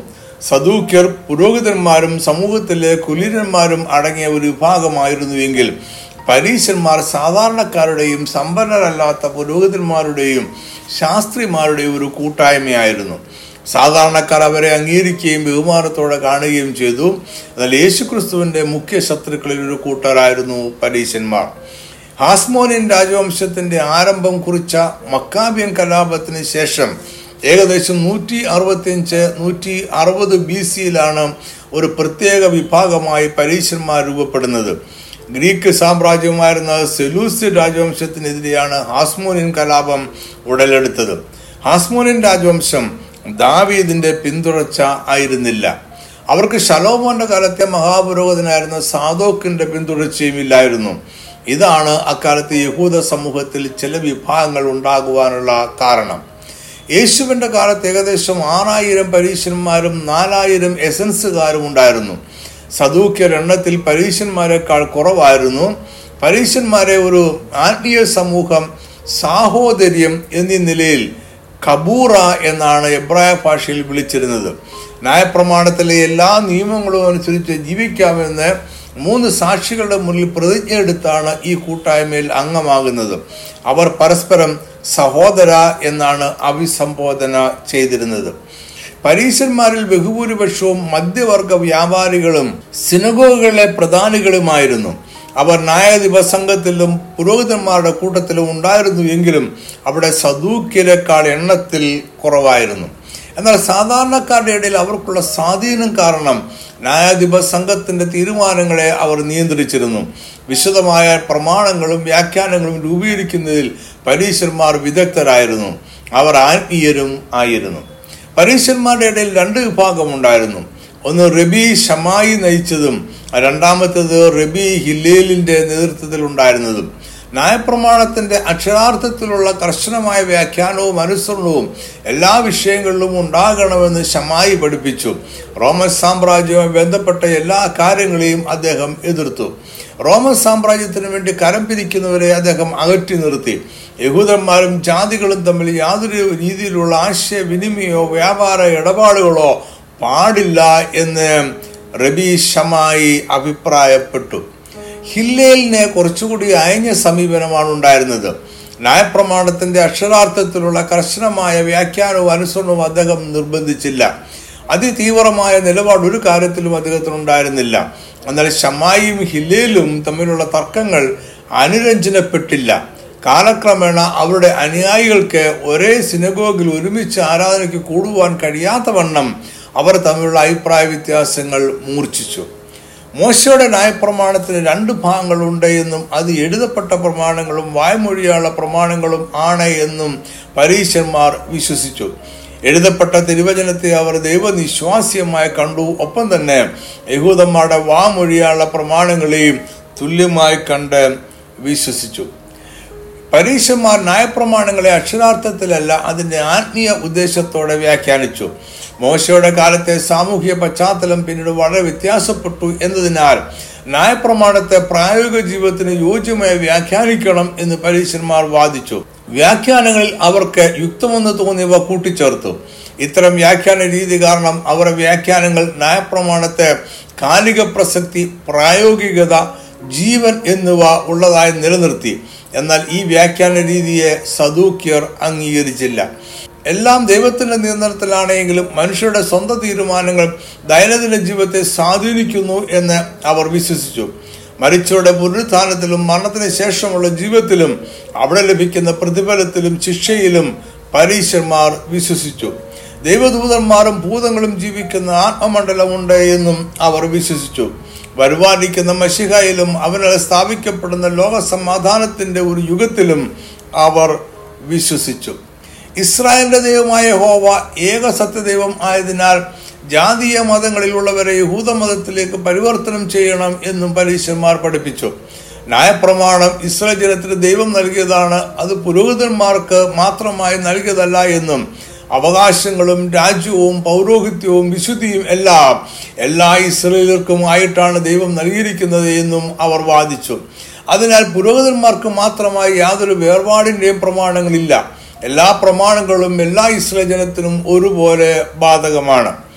സദൂക്യർ പുരോഹിതന്മാരും സമൂഹത്തിലെ കുലീനന്മാരും അടങ്ങിയ ഒരു വിഭാഗമായിരുന്നുവെങ്കിൽ പരീശന്മാർ സാധാരണക്കാരുടെയും സമ്പന്നരല്ലാത്ത പുരോഹിതന്മാരുടെയും ശാസ്ത്രിമാരുടെയും ഒരു കൂട്ടായ്മയായിരുന്നു സാധാരണക്കാർ അവരെ അംഗീകരിക്കുകയും ബഹുമാനത്തോടെ കാണുകയും ചെയ്തു എന്നാൽ യേശുക്രിസ്തുവിന്റെ മുഖ്യ ശത്രുക്കളിൽ ഒരു കൂട്ടരായിരുന്നു പരീശന്മാർ ഹാസ്മോനിയൻ രാജവംശത്തിന്റെ ആരംഭം കുറിച്ച മക്കാബിയൻ കലാപത്തിന് ശേഷം ഏകദേശം നൂറ്റി അറുപത്തിയഞ്ച് നൂറ്റി അറുപത് ബി സിയിലാണ് ഒരു പ്രത്യേക വിഭാഗമായി പരീശന്മാർ രൂപപ്പെടുന്നത് ഗ്രീക്ക് സാമ്രാജ്യമായിരുന്ന സെലൂസ് രാജവംശത്തിനെതിരെയാണ് ഹാസ്മോനിയൻ കലാപം ഉടലെടുത്തത് ഹാസ്മോനിയൻ രാജവംശം ദാവീദിന്റെ പിന്തുടർച്ച ആയിരുന്നില്ല അവർക്ക് ശലോമോന്റെ കാലത്തെ മഹാപുരോഹിതനായിരുന്ന സാദോക്കിന്റെ പിന്തുടർച്ചയും ഇല്ലായിരുന്നു ഇതാണ് അക്കാലത്ത് യഹൂദ സമൂഹത്തിൽ ചില വിഭാഗങ്ങൾ ഉണ്ടാകുവാനുള്ള കാരണം യേശുവിന്റെ കാലത്ത് ഏകദേശം ആറായിരം പരീശന്മാരും നാലായിരം എസൻസുകാരും ഉണ്ടായിരുന്നു സദൂക്യർ എണ്ണത്തിൽ പരീശന്മാരെക്കാൾ കുറവായിരുന്നു പരീശന്മാരെ ഒരു ആത്മീയ സമൂഹം സാഹോദര്യം എന്നീ നിലയിൽ കബൂറ എന്നാണ് എബ്രായ ഭാഷയിൽ വിളിച്ചിരുന്നത് ന്യായപ്രമാണത്തിലെ എല്ലാ നിയമങ്ങളും അനുസരിച്ച് ജീവിക്കാമെന്ന് മൂന്ന് സാക്ഷികളുടെ മുന്നിൽ പ്രതിജ്ഞ എടുത്താണ് ഈ കൂട്ടായ്മയിൽ അംഗമാകുന്നത് അവർ പരസ്പരം സഹോദര എന്നാണ് അഭിസംബോധന ചെയ്തിരുന്നത് പരീശന്മാരിൽ ബഹുഭൂരിപക്ഷവും മധ്യവർഗ വ്യാപാരികളും സിനഗോഗുകളിലെ പ്രധാനികളുമായിരുന്നു അവർ ന്യായാധിപസംഘത്തിലും പുരോഹിതന്മാരുടെ കൂട്ടത്തിലും ഉണ്ടായിരുന്നു എങ്കിലും അവിടെ സദൂക്യരെക്കാൾ എണ്ണത്തിൽ കുറവായിരുന്നു എന്നാൽ സാധാരണക്കാരുടെ ഇടയിൽ അവർക്കുള്ള സ്വാധീനം കാരണം ന്യായാധിപ സംഘത്തിന്റെ തീരുമാനങ്ങളെ അവർ നിയന്ത്രിച്ചിരുന്നു വിശദമായ പ്രമാണങ്ങളും വ്യാഖ്യാനങ്ങളും രൂപീകരിക്കുന്നതിൽ പരീശന്മാർ വിദഗ്ധരായിരുന്നു അവർ ആത്മീയരും ആയിരുന്നു പരീശന്മാരുടെ ഇടയിൽ രണ്ട് വിഭാഗമുണ്ടായിരുന്നു ഒന്ന് റബി ഷമായി നയിച്ചതും രണ്ടാമത്തേത് റബി ഹില്ലേലിന്റെ നേതൃത്വത്തിൽ ഉണ്ടായിരുന്നതും ന്യായപ്രമാണത്തിന്റെ അക്ഷരാർത്ഥത്തിലുള്ള കർശനമായ വ്യാഖ്യാനവും അനുസരണവും എല്ലാ വിഷയങ്ങളിലും ഉണ്ടാകണമെന്ന് ഷമായി പഠിപ്പിച്ചു റോമൻ സാമ്രാജ്യവുമായി ബന്ധപ്പെട്ട എല്ലാ കാര്യങ്ങളെയും അദ്ദേഹം എതിർത്തു റോമൻ സാമ്രാജ്യത്തിന് വേണ്ടി കരം പിരിക്കുന്നവരെ അദ്ദേഹം അകറ്റി നിർത്തി യഹൂദന്മാരും ജാതികളും തമ്മിൽ യാതൊരു രീതിയിലുള്ള ആശയവിനിമയമോ വ്യാപാര ഇടപാടുകളോ പാടില്ല എന്ന് റബി ഷമായി അഭിപ്രായപ്പെട്ടു ഹില്ലേലിനെ കുറച്ചുകൂടി അയഞ്ഞ സമീപനമാണ് ഉണ്ടായിരുന്നത് ന്യായപ്രമാണത്തിന്റെ അക്ഷരാർത്ഥത്തിലുള്ള കർശനമായ വ്യാഖ്യാനവും അനുസരണവും അദ്ദേഹം നിർബന്ധിച്ചില്ല അതിതീവ്രമായ നിലപാട് ഒരു കാര്യത്തിലും അദ്ദേഹത്തിനുണ്ടായിരുന്നില്ല എന്നാൽ ഷമായിയും ഹില്ലേലും തമ്മിലുള്ള തർക്കങ്ങൾ അനുരഞ്ജനപ്പെട്ടില്ല കാലക്രമേണ അവരുടെ അനുയായികൾക്ക് ഒരേ സിനഗോഗിൽ ഒരുമിച്ച് ആരാധനയ്ക്ക് കൂടുവാൻ കഴിയാത്ത വണ്ണം അവർ തമ്മിലുള്ള അഭിപ്രായ വ്യത്യാസങ്ങൾ മൂർച്ഛിച്ചു മോശയുടെ ന്യായപ്രമാണത്തിന് രണ്ട് ഭാഗങ്ങളുണ്ട് എന്നും അത് എഴുതപ്പെട്ട പ്രമാണങ്ങളും വായ്മൊഴിയാനുള്ള പ്രമാണങ്ങളും ആണ് എന്നും പരീശന്മാർ വിശ്വസിച്ചു എഴുതപ്പെട്ട തിരുവചനത്തെ അവർ ദൈവനിശ്വാസ്യമായി കണ്ടു ഒപ്പം തന്നെ യഹൂദന്മാരുടെ വാമൊഴിയാനുള്ള പ്രമാണങ്ങളെയും തുല്യമായി കണ്ട് വിശ്വസിച്ചു പരീക്ഷന്മാർ ന്യായപ്രമാണങ്ങളെ അക്ഷരാർത്ഥത്തിലല്ല അതിന്റെ ആത്മീയ ഉദ്ദേശത്തോടെ വ്യാഖ്യാനിച്ചു മോശയുടെ കാലത്തെ സാമൂഹിക പശ്ചാത്തലം പിന്നീട് വളരെ വ്യത്യാസപ്പെട്ടു എന്നതിനാൽ ന്യായപ്രമാണത്തെ പ്രായോഗിക ജീവിതത്തിന് യോജ്യമായി വ്യാഖ്യാനിക്കണം എന്ന് പരീക്ഷന്മാർ വാദിച്ചു വ്യാഖ്യാനങ്ങളിൽ അവർക്ക് യുക്തമെന്ന് തോന്നിയവ കൂട്ടിച്ചേർത്തു ഇത്തരം വ്യാഖ്യാന രീതി കാരണം അവരുടെ വ്യാഖ്യാനങ്ങൾ ന്യായപ്രമാണത്തെ കാലിക പ്രസക്തി പ്രായോഗികത ജീവൻ എന്നിവ ഉള്ളതായി നിലനിർത്തി എന്നാൽ ഈ വ്യാഖ്യാന രീതിയെ സദൂക്യർ അംഗീകരിച്ചില്ല എല്ലാം ദൈവത്തിന്റെ നിയന്ത്രണത്തിലാണെങ്കിലും മനുഷ്യരുടെ സ്വന്തം തീരുമാനങ്ങൾ ദൈനംദിന ജീവിതത്തെ സ്വാധീനിക്കുന്നു എന്ന് അവർ വിശ്വസിച്ചു മരിച്ചവരുടെ പുനരുത്ഥാനത്തിലും മരണത്തിന് ശേഷമുള്ള ജീവിതത്തിലും അവിടെ ലഭിക്കുന്ന പ്രതിഫലത്തിലും ശിക്ഷയിലും പരീശന്മാർ വിശ്വസിച്ചു ദൈവദൂതന്മാരും ഭൂതങ്ങളും ജീവിക്കുന്ന ആത്മമണ്ഡലമുണ്ട് എന്നും അവർ വിശ്വസിച്ചു വരുവാനിരിക്കുന്ന മഷിഹയിലും അവനാൽ സ്ഥാപിക്കപ്പെടുന്ന ലോക സമാധാനത്തിന്റെ ഒരു യുഗത്തിലും അവർ വിശ്വസിച്ചു ഇസ്രായേലിന്റെ ദൈവമായ ഹോവ ഏക സത്യദൈവം ആയതിനാൽ ജാതീയ മതങ്ങളിലുള്ളവരെ യഹൂദ മതത്തിലേക്ക് പരിവർത്തനം ചെയ്യണം എന്നും പരീക്ഷന്മാർ പഠിപ്പിച്ചു ന്യായപ്രമാണം ഇസ്രായേൽ ജനത്തിന് ദൈവം നൽകിയതാണ് അത് പുരോഹിതന്മാർക്ക് മാത്രമായി നൽകിയതല്ല എന്നും അവകാശങ്ങളും രാജ്യവും പൗരോഹിത്യവും വിശുദ്ധിയും എല്ലാം എല്ലാ ഇസ്രയേലർക്കും ആയിട്ടാണ് ദൈവം നൽകിയിരിക്കുന്നത് എന്നും അവർ വാദിച്ചു അതിനാൽ പുരോഹിതന്മാർക്ക് മാത്രമായി യാതൊരു വേർപാടിൻ്റെയും പ്രമാണങ്ങളില്ല എല്ലാ പ്രമാണങ്ങളും എല്ലാ ഇസ്രയേൽ ജനത്തിനും ഒരുപോലെ ബാധകമാണ്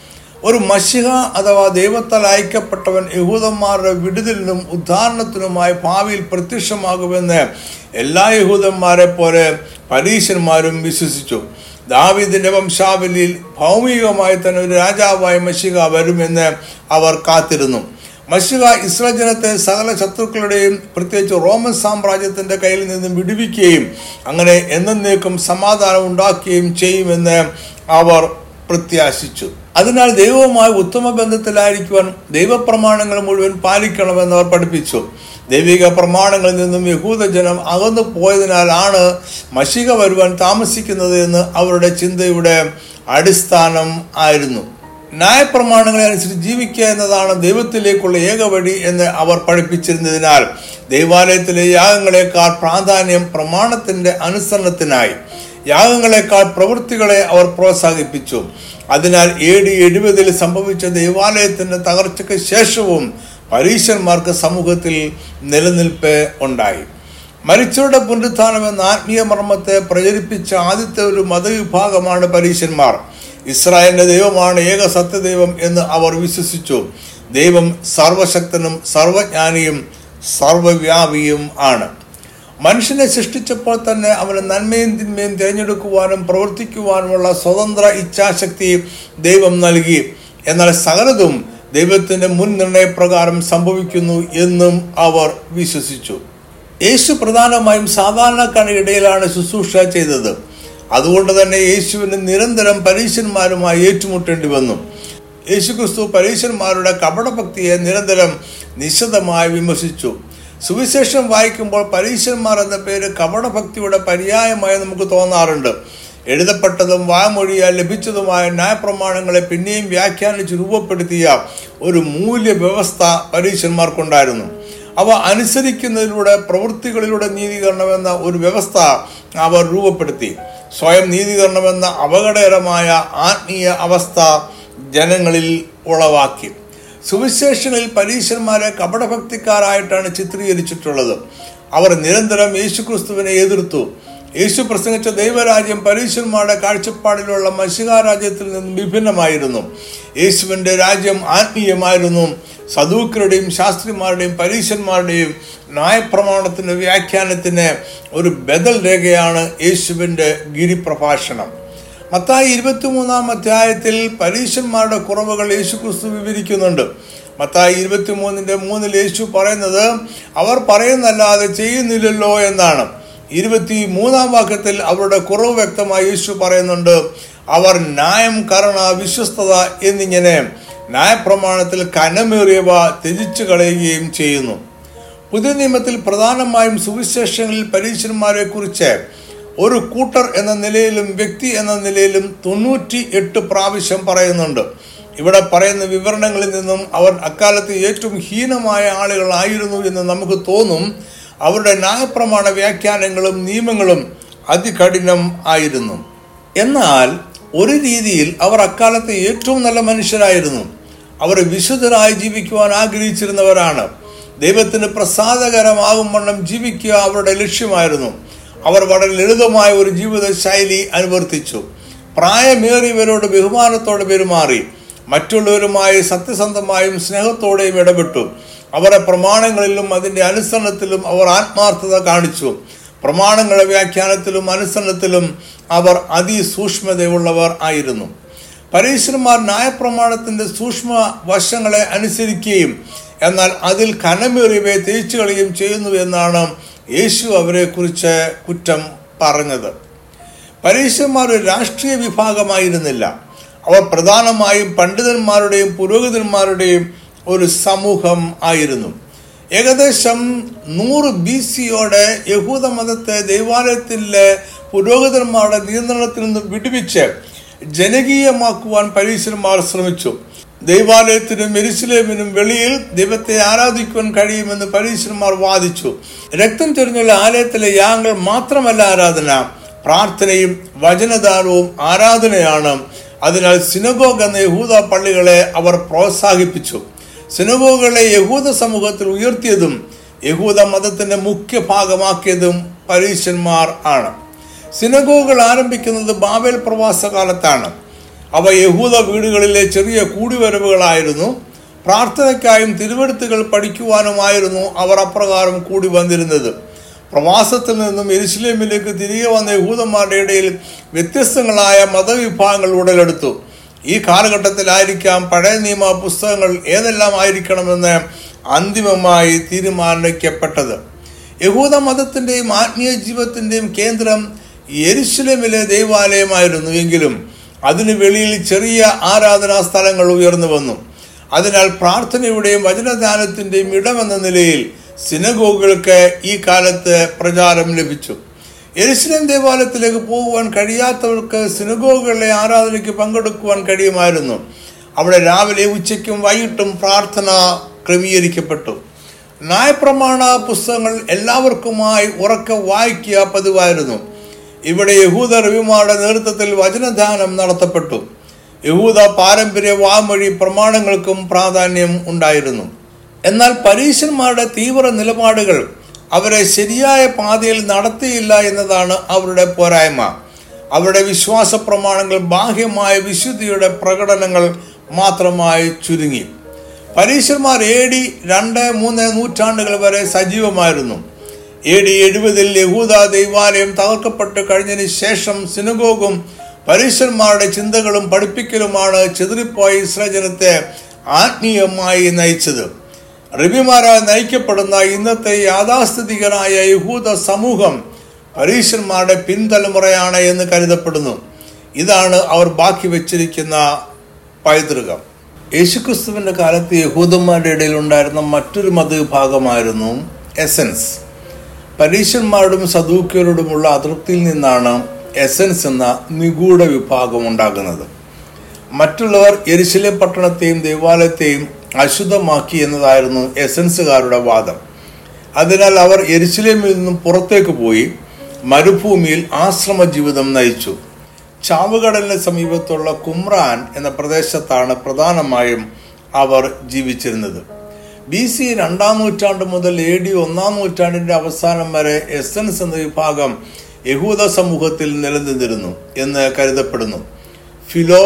ഒരു മഷിഹ അഥവാ ദൈവത്താൽ അയക്കപ്പെട്ടവൻ യഹൂദന്മാരുടെ വിടുതലിനും ഉദ്ധാരണത്തിനുമായി ഭാവിയിൽ പ്രത്യക്ഷമാകുമെന്ന് എല്ലാ യഹൂദന്മാരെ പോലെ പരീശന്മാരും വിശ്വസിച്ചു ദാവിദിന്റെ വംശാവലിയിൽ ഭൗമികമായി തന്നെ ഒരു രാജാവായ മഷിക വരുമെന്ന് അവർ കാത്തിരുന്നു മഷിക ഇസ്രായേൽ ജനത്തെ സകല ശത്രുക്കളുടെയും പ്രത്യേകിച്ച് റോമൻ സാമ്രാജ്യത്തിന്റെ കയ്യിൽ നിന്നും വിടുവിക്കുകയും അങ്ങനെ എന്നേക്കും സമാധാനം ഉണ്ടാക്കുകയും ചെയ്യുമെന്ന് അവർ പ്രത്യാശിച്ചു അതിനാൽ ദൈവവുമായി ഉത്തമ ബന്ധത്തിലായിരിക്കുവാൻ ദൈവപ്രമാണങ്ങൾ മുഴുവൻ പാലിക്കണമെന്ന് അവർ പഠിപ്പിച്ചു ദൈവിക പ്രമാണങ്ങളിൽ നിന്നും യഹൂദജനം അകന്നു പോയതിനാലാണ് മഷിക വരുവാൻ താമസിക്കുന്നത് എന്ന് അവരുടെ ചിന്തയുടെ അടിസ്ഥാനം ആയിരുന്നു ന്യായപ്രമാണങ്ങളെ അനുസരിച്ച് ജീവിക്കുക എന്നതാണ് ദൈവത്തിലേക്കുള്ള ഏക വഴി എന്ന് അവർ പഠിപ്പിച്ചിരുന്നതിനാൽ ദൈവാലയത്തിലെ യാഗങ്ങളെക്കാൾ പ്രാധാന്യം പ്രമാണത്തിന്റെ അനുസരണത്തിനായി യാഗങ്ങളെക്കാൾ പ്രവൃത്തികളെ അവർ പ്രോത്സാഹിപ്പിച്ചു അതിനാൽ എ ഡി എഴുപതിൽ സംഭവിച്ച ദൈവാലയത്തിന്റെ തകർച്ചയ്ക്ക് ശേഷവും പരീശന്മാർക്ക് സമൂഹത്തിൽ നിലനിൽപ്പ് ഉണ്ടായി മരിച്ചവരുടെ പുനരുത്ഥാനം എന്ന ആത്മീയ മർമ്മത്തെ പ്രചരിപ്പിച്ച ആദ്യത്തെ ഒരു മതവിഭാഗമാണ് പരീശന്മാർ ഇസ്രായേലിന്റെ ദൈവമാണ് ഏക സത്യദൈവം എന്ന് അവർ വിശ്വസിച്ചു ദൈവം സർവശക്തനും സർവജ്ഞാനിയും സർവവ്യാപിയും ആണ് മനുഷ്യനെ സൃഷ്ടിച്ചപ്പോൾ തന്നെ അവന് നന്മയും തിന്മയും തിരഞ്ഞെടുക്കുവാനും പ്രവർത്തിക്കുവാനുമുള്ള സ്വതന്ത്ര ഇച്ഛാശക്തി ദൈവം നൽകി എന്നാൽ സകലതും ദൈവത്തിന്റെ മുൻ നിർണയപ്രകാരം സംഭവിക്കുന്നു എന്നും അവർ വിശ്വസിച്ചു യേശു പ്രധാനമായും സാധാരണക്കാരുടെ ഇടയിലാണ് ശുശ്രൂഷ ചെയ്തത് അതുകൊണ്ട് തന്നെ യേശുവിന് നിരന്തരം പരീശന്മാരുമായി ഏറ്റുമുട്ടേണ്ടി വന്നു യേശുക്രിസ്തു പരീശന്മാരുടെ കപടഭക്തിയെ നിരന്തരം നിശിതമായി വിമർശിച്ചു സുവിശേഷം വായിക്കുമ്പോൾ പരീശന്മാർ എന്ന പേര് കപടഭക്തിയുടെ പര്യായമായി നമുക്ക് തോന്നാറുണ്ട് എഴുതപ്പെട്ടതും വാമൊഴിയാൽ ലഭിച്ചതുമായ ന്യായപ്രമാണങ്ങളെ പിന്നെയും വ്യാഖ്യാനിച്ച് രൂപപ്പെടുത്തിയ ഒരു മൂല്യ വ്യവസ്ഥ പരീശന്മാർക്കുണ്ടായിരുന്നു അവ അനുസരിക്കുന്നതിലൂടെ പ്രവൃത്തികളിലൂടെ നീതീകരണമെന്ന ഒരു വ്യവസ്ഥ അവർ രൂപപ്പെടുത്തി സ്വയം നീതീകരണമെന്ന അപകടകരമായ ആത്മീയ അവസ്ഥ ജനങ്ങളിൽ ഉളവാക്കി സുവിശേഷങ്ങളിൽ പരീശന്മാരെ കപടഭക്തിക്കാരായിട്ടാണ് ചിത്രീകരിച്ചിട്ടുള്ളത് അവർ നിരന്തരം യേശുക്രിസ്തുവിനെ എതിർത്തു യേശു പ്രസംഗിച്ച ദൈവരാജ്യം പരീശന്മാരുടെ കാഴ്ചപ്പാടിലുള്ള മഷികാരാജ്യത്തിൽ നിന്നും വിഭിന്നമായിരുന്നു യേശുവിൻ്റെ രാജ്യം ആത്മീയമായിരുന്നു സദൂക്കരുടെയും ശാസ്ത്രിമാരുടെയും പരീശന്മാരുടെയും ന്യായപ്രമാണത്തിന്റെ വ്യാഖ്യാനത്തിന് ഒരു ബദൽ രേഖയാണ് യേശുവിൻ്റെ ഗിരിപ്രഭാഷണം മത്തായി ഇരുപത്തിമൂന്നാം അധ്യായത്തിൽ പരീശന്മാരുടെ കുറവുകൾ യേശുക്രിസ്തു വിവരിക്കുന്നുണ്ട് മത്തായി ഇരുപത്തിമൂന്നിന്റെ മൂന്നിൽ യേശു പറയുന്നത് അവർ പറയുന്നല്ലാതെ ചെയ്യുന്നില്ലല്ലോ എന്നാണ് ഇരുപത്തി മൂന്നാം വാക്യത്തിൽ അവരുടെ കുറവ് വ്യക്തമായി യേശു പറയുന്നുണ്ട് അവർ ന്യായം കരുണ വിശ്വസ്തത എന്നിങ്ങനെ ന്യായപ്രമാണത്തിൽ കനമേറിയവ ത്യജിച്ചു കളയുകയും ചെയ്യുന്നു പുതിയ നിയമത്തിൽ പ്രധാനമായും സുവിശേഷങ്ങളിൽ പരീശന്മാരെ കുറിച്ച് ഒരു കൂട്ടർ എന്ന നിലയിലും വ്യക്തി എന്ന നിലയിലും തൊണ്ണൂറ്റി എട്ട് പ്രാവശ്യം പറയുന്നുണ്ട് ഇവിടെ പറയുന്ന വിവരണങ്ങളിൽ നിന്നും അവർ അക്കാലത്ത് ഏറ്റവും ഹീനമായ ആളുകളായിരുന്നു എന്ന് നമുക്ക് തോന്നും അവരുടെ ന്യായപ്രമാണ വ്യാഖ്യാനങ്ങളും നിയമങ്ങളും അതികഠിനം ആയിരുന്നു എന്നാൽ ഒരു രീതിയിൽ അവർ അക്കാലത്ത് ഏറ്റവും നല്ല മനുഷ്യരായിരുന്നു അവർ വിശുദ്ധരായി ജീവിക്കുവാൻ ആഗ്രഹിച്ചിരുന്നവരാണ് ദൈവത്തിന് പ്രസാദകരമാകും വണ്ണം ജീവിക്കുക അവരുടെ ലക്ഷ്യമായിരുന്നു അവർ വളരെ ലളിതമായ ഒരു ജീവിത ശൈലി അനുവർത്തിച്ചു പ്രായമേറിയവരോട് ബഹുമാനത്തോടെ പെരുമാറി മറ്റുള്ളവരുമായി സത്യസന്ധമായും സ്നേഹത്തോടെയും ഇടപെട്ടു അവരുടെ പ്രമാണങ്ങളിലും അതിൻ്റെ അനുസരണത്തിലും അവർ ആത്മാർത്ഥത കാണിച്ചു പ്രമാണങ്ങളുടെ വ്യാഖ്യാനത്തിലും അനുസരണത്തിലും അവർ അതിസൂക്ഷ്മതയുള്ളവർ ആയിരുന്നു പരീശ്വരന്മാർ ന്യായപ്രമാണത്തിന്റെ സൂക്ഷ്മ വശങ്ങളെ അനുസരിക്കുകയും എന്നാൽ അതിൽ കനമേറിയവയെ തേച്ചു കളയുകയും ചെയ്യുന്നു എന്നാണ് യേശു അവരെക്കുറിച്ച് കുറ്റം പറഞ്ഞത് പരീശന്മാർ ഒരു രാഷ്ട്രീയ വിഭാഗമായിരുന്നില്ല അവർ പ്രധാനമായും പണ്ഡിതന്മാരുടെയും പുരോഹിതന്മാരുടെയും ഒരു സമൂഹം ആയിരുന്നു ഏകദേശം നൂറ് ബി സിയോടെ യഹൂദ മതത്തെ ദൈവാലയത്തിലെ പുരോഹിതന്മാരുടെ നിയന്ത്രണത്തിൽ നിന്ന് വിടുവിച്ച് ജനകീയമാക്കുവാൻ പരീശന്മാർ ശ്രമിച്ചു ദൈവാലയത്തിനും എരിശിലേമിനും വെളിയിൽ ദൈവത്തെ ആരാധിക്കുവാൻ കഴിയുമെന്ന് പരീശന്മാർ വാദിച്ചു രക്തം ചൊരിഞ്ഞുള്ള ആലയത്തിലെ യാഗങ്ങൾ മാത്രമല്ല ആരാധന പ്രാർത്ഥനയും വചനദാനവും ആരാധനയാണ് അതിനാൽ സിനഗോഗ് എന്ന യഹൂദ പള്ളികളെ അവർ പ്രോത്സാഹിപ്പിച്ചു സിനഗോഗുകളെ യഹൂദ സമൂഹത്തിൽ ഉയർത്തിയതും യഹൂദ മതത്തിന്റെ മുഖ്യ ഭാഗമാക്കിയതും പരീശന്മാർ ആണ് സിനഗോഗുകൾ ആരംഭിക്കുന്നത് ബാബേൽ പ്രവാസ കാലത്താണ് അവ യഹൂദ വീടുകളിലെ ചെറിയ കൂടിവരവുകളായിരുന്നു പ്രാർത്ഥനയ്ക്കായും തിരുവെടുത്തുകൾ പഠിക്കുവാനുമായിരുന്നു അവർ അപ്രകാരം കൂടി വന്നിരുന്നത് പ്രവാസത്തിൽ നിന്നും എരുസലേമിലേക്ക് തിരികെ വന്ന യഹൂദന്മാരുടെ ഇടയിൽ വ്യത്യസ്തങ്ങളായ മതവിഭാഗങ്ങൾ ഉടലെടുത്തു ഈ കാലഘട്ടത്തിലായിരിക്കാം പഴയ നിയമ പുസ്തകങ്ങൾ ഏതെല്ലാം ആയിരിക്കണമെന്ന് അന്തിമമായി തീരുമാനിക്കപ്പെട്ടത് യഹൂദ മതത്തിൻ്റെയും ആത്മീയ ജീവിതത്തിൻ്റെയും കേന്ദ്രം യെരുശലേമിലെ ദൈവാലയമായിരുന്നു എങ്കിലും അതിന് വെളിയിൽ ചെറിയ ആരാധനാ സ്ഥലങ്ങൾ ഉയർന്നു വന്നു അതിനാൽ പ്രാർത്ഥനയുടെയും വചനദാനത്തിൻ്റെയും ഇടമെന്ന നിലയിൽ സിനഗോഗുകൾക്ക് ഈ കാലത്ത് പ്രചാരം ലഭിച്ചു എരുസലേം ദേവാലയത്തിലേക്ക് പോകുവാൻ കഴിയാത്തവർക്ക് സിനഗോഗുകളിലെ ആരാധനയ്ക്ക് പങ്കെടുക്കുവാൻ കഴിയുമായിരുന്നു അവിടെ രാവിലെ ഉച്ചയ്ക്കും വൈകിട്ടും പ്രാർത്ഥന ക്രമീകരിക്കപ്പെട്ടു ന്യായപ്രമാണ പുസ്തകങ്ങൾ എല്ലാവർക്കുമായി ഉറക്കെ വായിക്കുക പതിവായിരുന്നു ഇവിടെ യഹൂദ റവിമാരുടെ നേതൃത്വത്തിൽ വചനദാനം നടത്തപ്പെട്ടു യഹൂദ പാരമ്പര്യ വാമൊഴി പ്രമാണങ്ങൾക്കും പ്രാധാന്യം ഉണ്ടായിരുന്നു എന്നാൽ പരീശന്മാരുടെ തീവ്ര നിലപാടുകൾ അവരെ ശരിയായ പാതയിൽ നടത്തിയില്ല എന്നതാണ് അവരുടെ പോരായ്മ അവരുടെ വിശ്വാസ പ്രമാണങ്ങൾ ബാഹ്യമായ വിശുദ്ധിയുടെ പ്രകടനങ്ങൾ മാത്രമായി ചുരുങ്ങി പരീശന്മാർ എ ഡി രണ്ട് മൂന്ന് നൂറ്റാണ്ടുകൾ വരെ സജീവമായിരുന്നു എ ഡി എഴുപതിൽ യഹൂദ ദൈവാലയം തകർക്കപ്പെട്ട് കഴിഞ്ഞതിന് ശേഷം സിനഗോഗും പരീശന്മാരുടെ ചിന്തകളും പഠിപ്പിക്കലുമാണ് ചെതിരിപ്പോയ ഇസ്രജനത്തെ ആത്മീയമായി നയിച്ചത് റബിമാരാൽ നയിക്കപ്പെടുന്ന ഇന്നത്തെ യാഥാസ്ഥിതികരായ യഹൂദ സമൂഹം പരീശന്മാരുടെ പിൻതലമുറയാണ് എന്ന് കരുതപ്പെടുന്നു ഇതാണ് അവർ ബാക്കി വെച്ചിരിക്കുന്ന പൈതൃകം യേശുക്രിസ്തുവിന്റെ കാലത്ത് യഹൂദന്മാരുടെ ഇടയിൽ ഉണ്ടായിരുന്ന മറ്റൊരു മതവിഭാഗമായിരുന്നു എസൻസ് പരീശന്മാരോടും സദൂക്യരോടുമുള്ള അതൃപ്തിയിൽ നിന്നാണ് എസൻസ് എന്ന നിഗൂഢ വിഭാഗം ഉണ്ടാകുന്നത് മറ്റുള്ളവർ എരിശിലെ പട്ടണത്തെയും ദേവാലയത്തെയും അശുദ്ധമാക്കി എന്നതായിരുന്നു എസൻസുകാരുടെ വാദം അതിനാൽ അവർ എരിശിലേമിൽ നിന്നും പുറത്തേക്ക് പോയി മരുഭൂമിയിൽ ആശ്രമ ജീവിതം നയിച്ചു ചാവുകടലിന് സമീപത്തുള്ള കുമ്രാൻ എന്ന പ്രദേശത്താണ് പ്രധാനമായും അവർ ജീവിച്ചിരുന്നത് ബി സി രണ്ടാം നൂറ്റാണ്ട് മുതൽ എ ഡി ഒന്നാം നൂറ്റാണ്ടിന്റെ അവസാനം വരെ എസൻസ് എന്ന വിഭാഗം യഹൂദ സമൂഹത്തിൽ നിലനിന്നിരുന്നു എന്ന് കരുതപ്പെടുന്നു ഫിലോ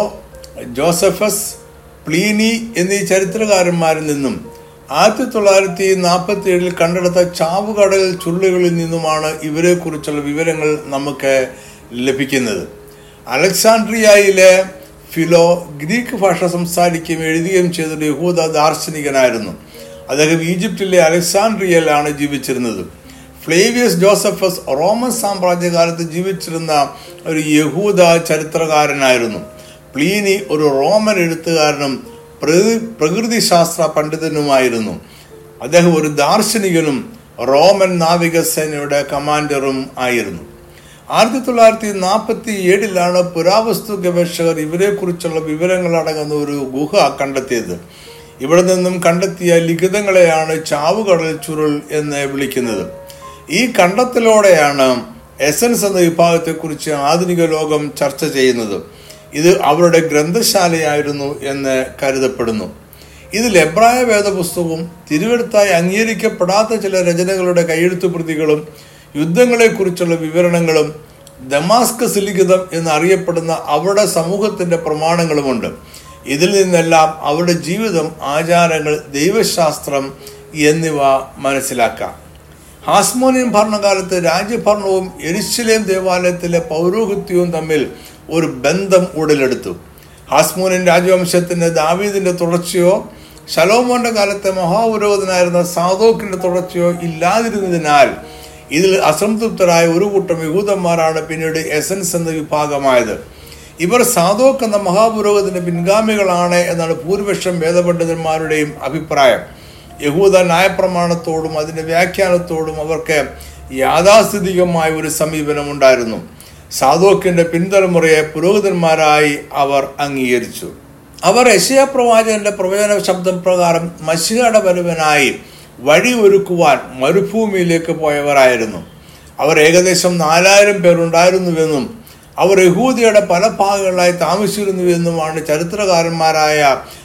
ജോസഫസ് പ്ലീനി എന്നീ ചരിത്രകാരന്മാരിൽ നിന്നും ആയിരത്തി തൊള്ളായിരത്തി നാൽപ്പത്തി ഏഴിൽ കണ്ടെടുത്ത ചാവുകടൽ ചുരുളുകളിൽ നിന്നുമാണ് ഇവരെക്കുറിച്ചുള്ള വിവരങ്ങൾ നമുക്ക് ലഭിക്കുന്നത് അലക്സാണ്ട്രിയയിലെ ഫിലോ ഗ്രീക്ക് ഭാഷ സംസാരിക്കുകയും എഴുതുകയും ചെയ്തൊരു യഹൂദ ദാർശനികനായിരുന്നു അദ്ദേഹം ഈജിപ്തിലെ അലക്സാണ്ട്രിയയിലാണ് ജീവിച്ചിരുന്നത് ഫ്ലേവിയസ് ജോസഫസ് റോമൻ സാമ്രാജ്യകാലത്ത് ജീവിച്ചിരുന്ന ഒരു യഹൂദ ചരിത്രകാരനായിരുന്നു പ്ലീനി ഒരു റോമൻ എഴുത്തുകാരനും പ്രകൃതിശാസ്ത്ര പണ്ഡിതനുമായിരുന്നു അദ്ദേഹം ഒരു ദാർശനികനും റോമൻ നാവികസേനയുടെ കമാൻഡറും ആയിരുന്നു ആയിരത്തി തൊള്ളായിരത്തി നാൽപ്പത്തി ഏഴിലാണ് പുരാവസ്തു ഗവേഷകർ ഇവരെക്കുറിച്ചുള്ള വിവരങ്ങൾ അടങ്ങുന്ന ഒരു ഗുഹ കണ്ടെത്തിയത് ഇവിടെ നിന്നും കണ്ടെത്തിയ ലിഖിതങ്ങളെയാണ് ചാവുകടൽ ചുരുൾ എന്ന് വിളിക്കുന്നത് ഈ കണ്ടെത്തലോടെയാണ് എസൻസ് എന്ന വിഭാഗത്തെക്കുറിച്ച് ആധുനിക ലോകം ചർച്ച ചെയ്യുന്നത് ഇത് അവരുടെ ഗ്രന്ഥശാലയായിരുന്നു എന്ന് കരുതപ്പെടുന്നു ഇതിൽ എബ്രായ വേദപുസ്തകവും തിരുവെടുത്തായി അംഗീകരിക്കപ്പെടാത്ത ചില രചനകളുടെ കൈയെഴുത്തു പ്രതികളും യുദ്ധങ്ങളെക്കുറിച്ചുള്ള വിവരണങ്ങളും ദമാസ്കസ് ലിഖിതം എന്നറിയപ്പെടുന്ന അവരുടെ സമൂഹത്തിന്റെ പ്രമാണങ്ങളുമുണ്ട് ഇതിൽ നിന്നെല്ലാം അവരുടെ ജീവിതം ആചാരങ്ങൾ ദൈവശാസ്ത്രം എന്നിവ മനസ്സിലാക്കാം ഹാസ്മോനിയൻ ഭരണകാലത്ത് രാജ്യഭരണവും എരിശിലേം ദേവാലയത്തിലെ പൗരോഹിത്യവും തമ്മിൽ ഒരു ബന്ധം ഉടലെടുത്തു ഹാസ്മോനിയൻ രാജവംശത്തിന്റെ ദാവീദിന്റെ തുടർച്ചയോ ശലോമോന്റെ കാലത്തെ മഹാപുരോഹിതനായിരുന്ന സാദോക്കിന്റെ തുടർച്ചയോ ഇല്ലാതിരുന്നതിനാൽ ഇതിൽ അസംതൃപ്തരായ ഒരു കൂട്ടം യഹൂദന്മാരാണ് പിന്നീട് എസൻസ് എന്ന വിഭാഗമായത് ഇവർ സാദോക്ക് എന്ന മഹാപുരോഹിതന്റെ പിൻഗാമികളാണ് എന്നാണ് ഭൂരിപക്ഷം വേദപണ്ഡിതന്മാരുടെയും അഭിപ്രായം യഹൂദ ന്യായപ്രമാണത്തോടും അതിന്റെ വ്യാഖ്യാനത്തോടും അവർക്ക് യാഥാസ്ഥിതികമായ ഒരു സമീപനം ഉണ്ടായിരുന്നു സാദോക്കിന്റെ പിൻതലമുറയെ പുരോഹിതന്മാരായി അവർ അംഗീകരിച്ചു അവർ യശയ പ്രവാചകന്റെ പ്രവചന ശബ്ദം പ്രകാരം മഷിഹയുടെ വരവനായി വഴി ഒരുക്കുവാൻ മരുഭൂമിയിലേക്ക് പോയവരായിരുന്നു അവർ ഏകദേശം നാലായിരം പേരുണ്ടായിരുന്നുവെന്നും അവർ യഹൂദിയുടെ പല ഭാഗങ്ങളിലായി താമസിച്ചിരുന്നുവെന്നുമാണ് ചരിത്രകാരന്മാരായ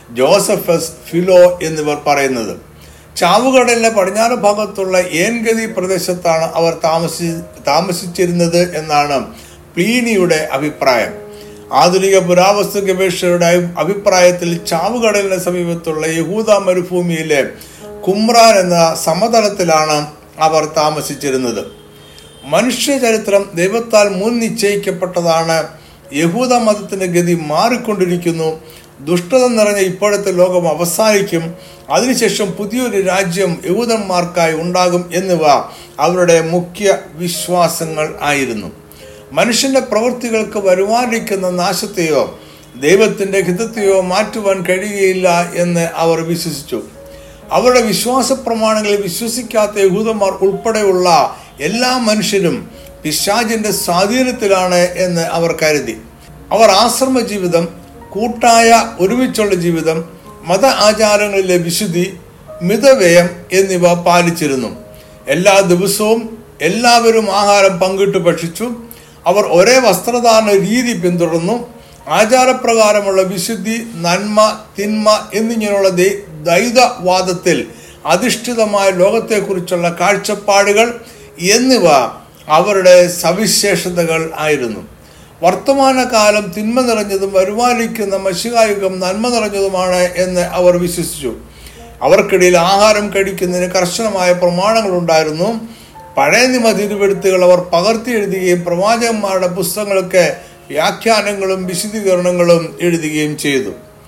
ജോസഫസ് ഫിലോ എന്നിവർ പറയുന്നത് ചാവുകടലിലെ പടിഞ്ഞാറ് ഭാഗത്തുള്ള ഏൻഗതി പ്രദേശത്താണ് അവർ താമസി താമസിച്ചിരുന്നത് എന്നാണ് പ്ലീനിയുടെ അഭിപ്രായം ആധുനിക പുരാവസ്തു ഗവേഷകരുടെ അഭിപ്രായത്തിൽ ചാവുകടലിന് സമീപത്തുള്ള യഹൂദ മരുഭൂമിയിലെ കുമ്രാൻ എന്ന സമതലത്തിലാണ് അവർ താമസിച്ചിരുന്നത് മനുഷ്യചരിത്രം ദൈവത്താൽ മുൻ നിശ്ചയിക്കപ്പെട്ടതാണ് യഹൂദ മതത്തിന്റെ ഗതി മാറിക്കൊണ്ടിരിക്കുന്നു ദുഷ്ടത നിറഞ്ഞ ഇപ്പോഴത്തെ ലോകം അവസാനിക്കും അതിനുശേഷം പുതിയൊരു രാജ്യം യഹൂദന്മാർക്കായി ഉണ്ടാകും എന്നിവ അവരുടെ മുഖ്യ വിശ്വാസങ്ങൾ ആയിരുന്നു മനുഷ്യന്റെ പ്രവൃത്തികൾക്ക് വരുവാനിരിക്കുന്ന നാശത്തെയോ ദൈവത്തിന്റെ ഹിതത്തെയോ മാറ്റുവാൻ കഴിയുകയില്ല എന്ന് അവർ വിശ്വസിച്ചു അവരുടെ വിശ്വാസ പ്രമാണങ്ങളിൽ വിശ്വസിക്കാത്ത യഹൂദന്മാർ ഉൾപ്പെടെയുള്ള എല്ലാ മനുഷ്യരും പിശാചിന്റെ സ്വാധീനത്തിലാണ് എന്ന് അവർ കരുതി അവർ ആശ്രമ ജീവിതം കൂട്ടായ ഒരുമിച്ചുള്ള ജീവിതം മത ആചാരങ്ങളിലെ വിശുദ്ധി മിതവ്യയം എന്നിവ പാലിച്ചിരുന്നു എല്ലാ ദിവസവും എല്ലാവരും ആഹാരം പങ്കിട്ട് ഭക്ഷിച്ചു അവർ ഒരേ വസ്ത്രധാരണ രീതി പിന്തുടർന്നു ആചാരപ്രകാരമുള്ള വിശുദ്ധി നന്മ തിന്മ എന്നിങ്ങനെയുള്ള ദ്വൈതവാദത്തിൽ അധിഷ്ഠിതമായ ലോകത്തെക്കുറിച്ചുള്ള കാഴ്ചപ്പാടുകൾ എന്നിവ അവരുടെ സവിശേഷതകൾ ആയിരുന്നു വർത്തമാനകാലം തിന്മ നിറഞ്ഞതും വരുമാനിക്കുന്ന മഷികായുഗം നന്മ നിറഞ്ഞതുമാണ് എന്ന് അവർ വിശ്വസിച്ചു അവർക്കിടയിൽ ആഹാരം കഴിക്കുന്നതിന് കർശനമായ പ്രമാണങ്ങൾ ഉണ്ടായിരുന്നു പഴയ നിയമ തിരുവെടുത്തുകൾ അവർ പകർത്തി എഴുതുകയും പ്രവാചകന്മാരുടെ പുസ്തകങ്ങൾക്ക് വ്യാഖ്യാനങ്ങളും വിശദീകരണങ്ങളും എഴുതുകയും ചെയ്തു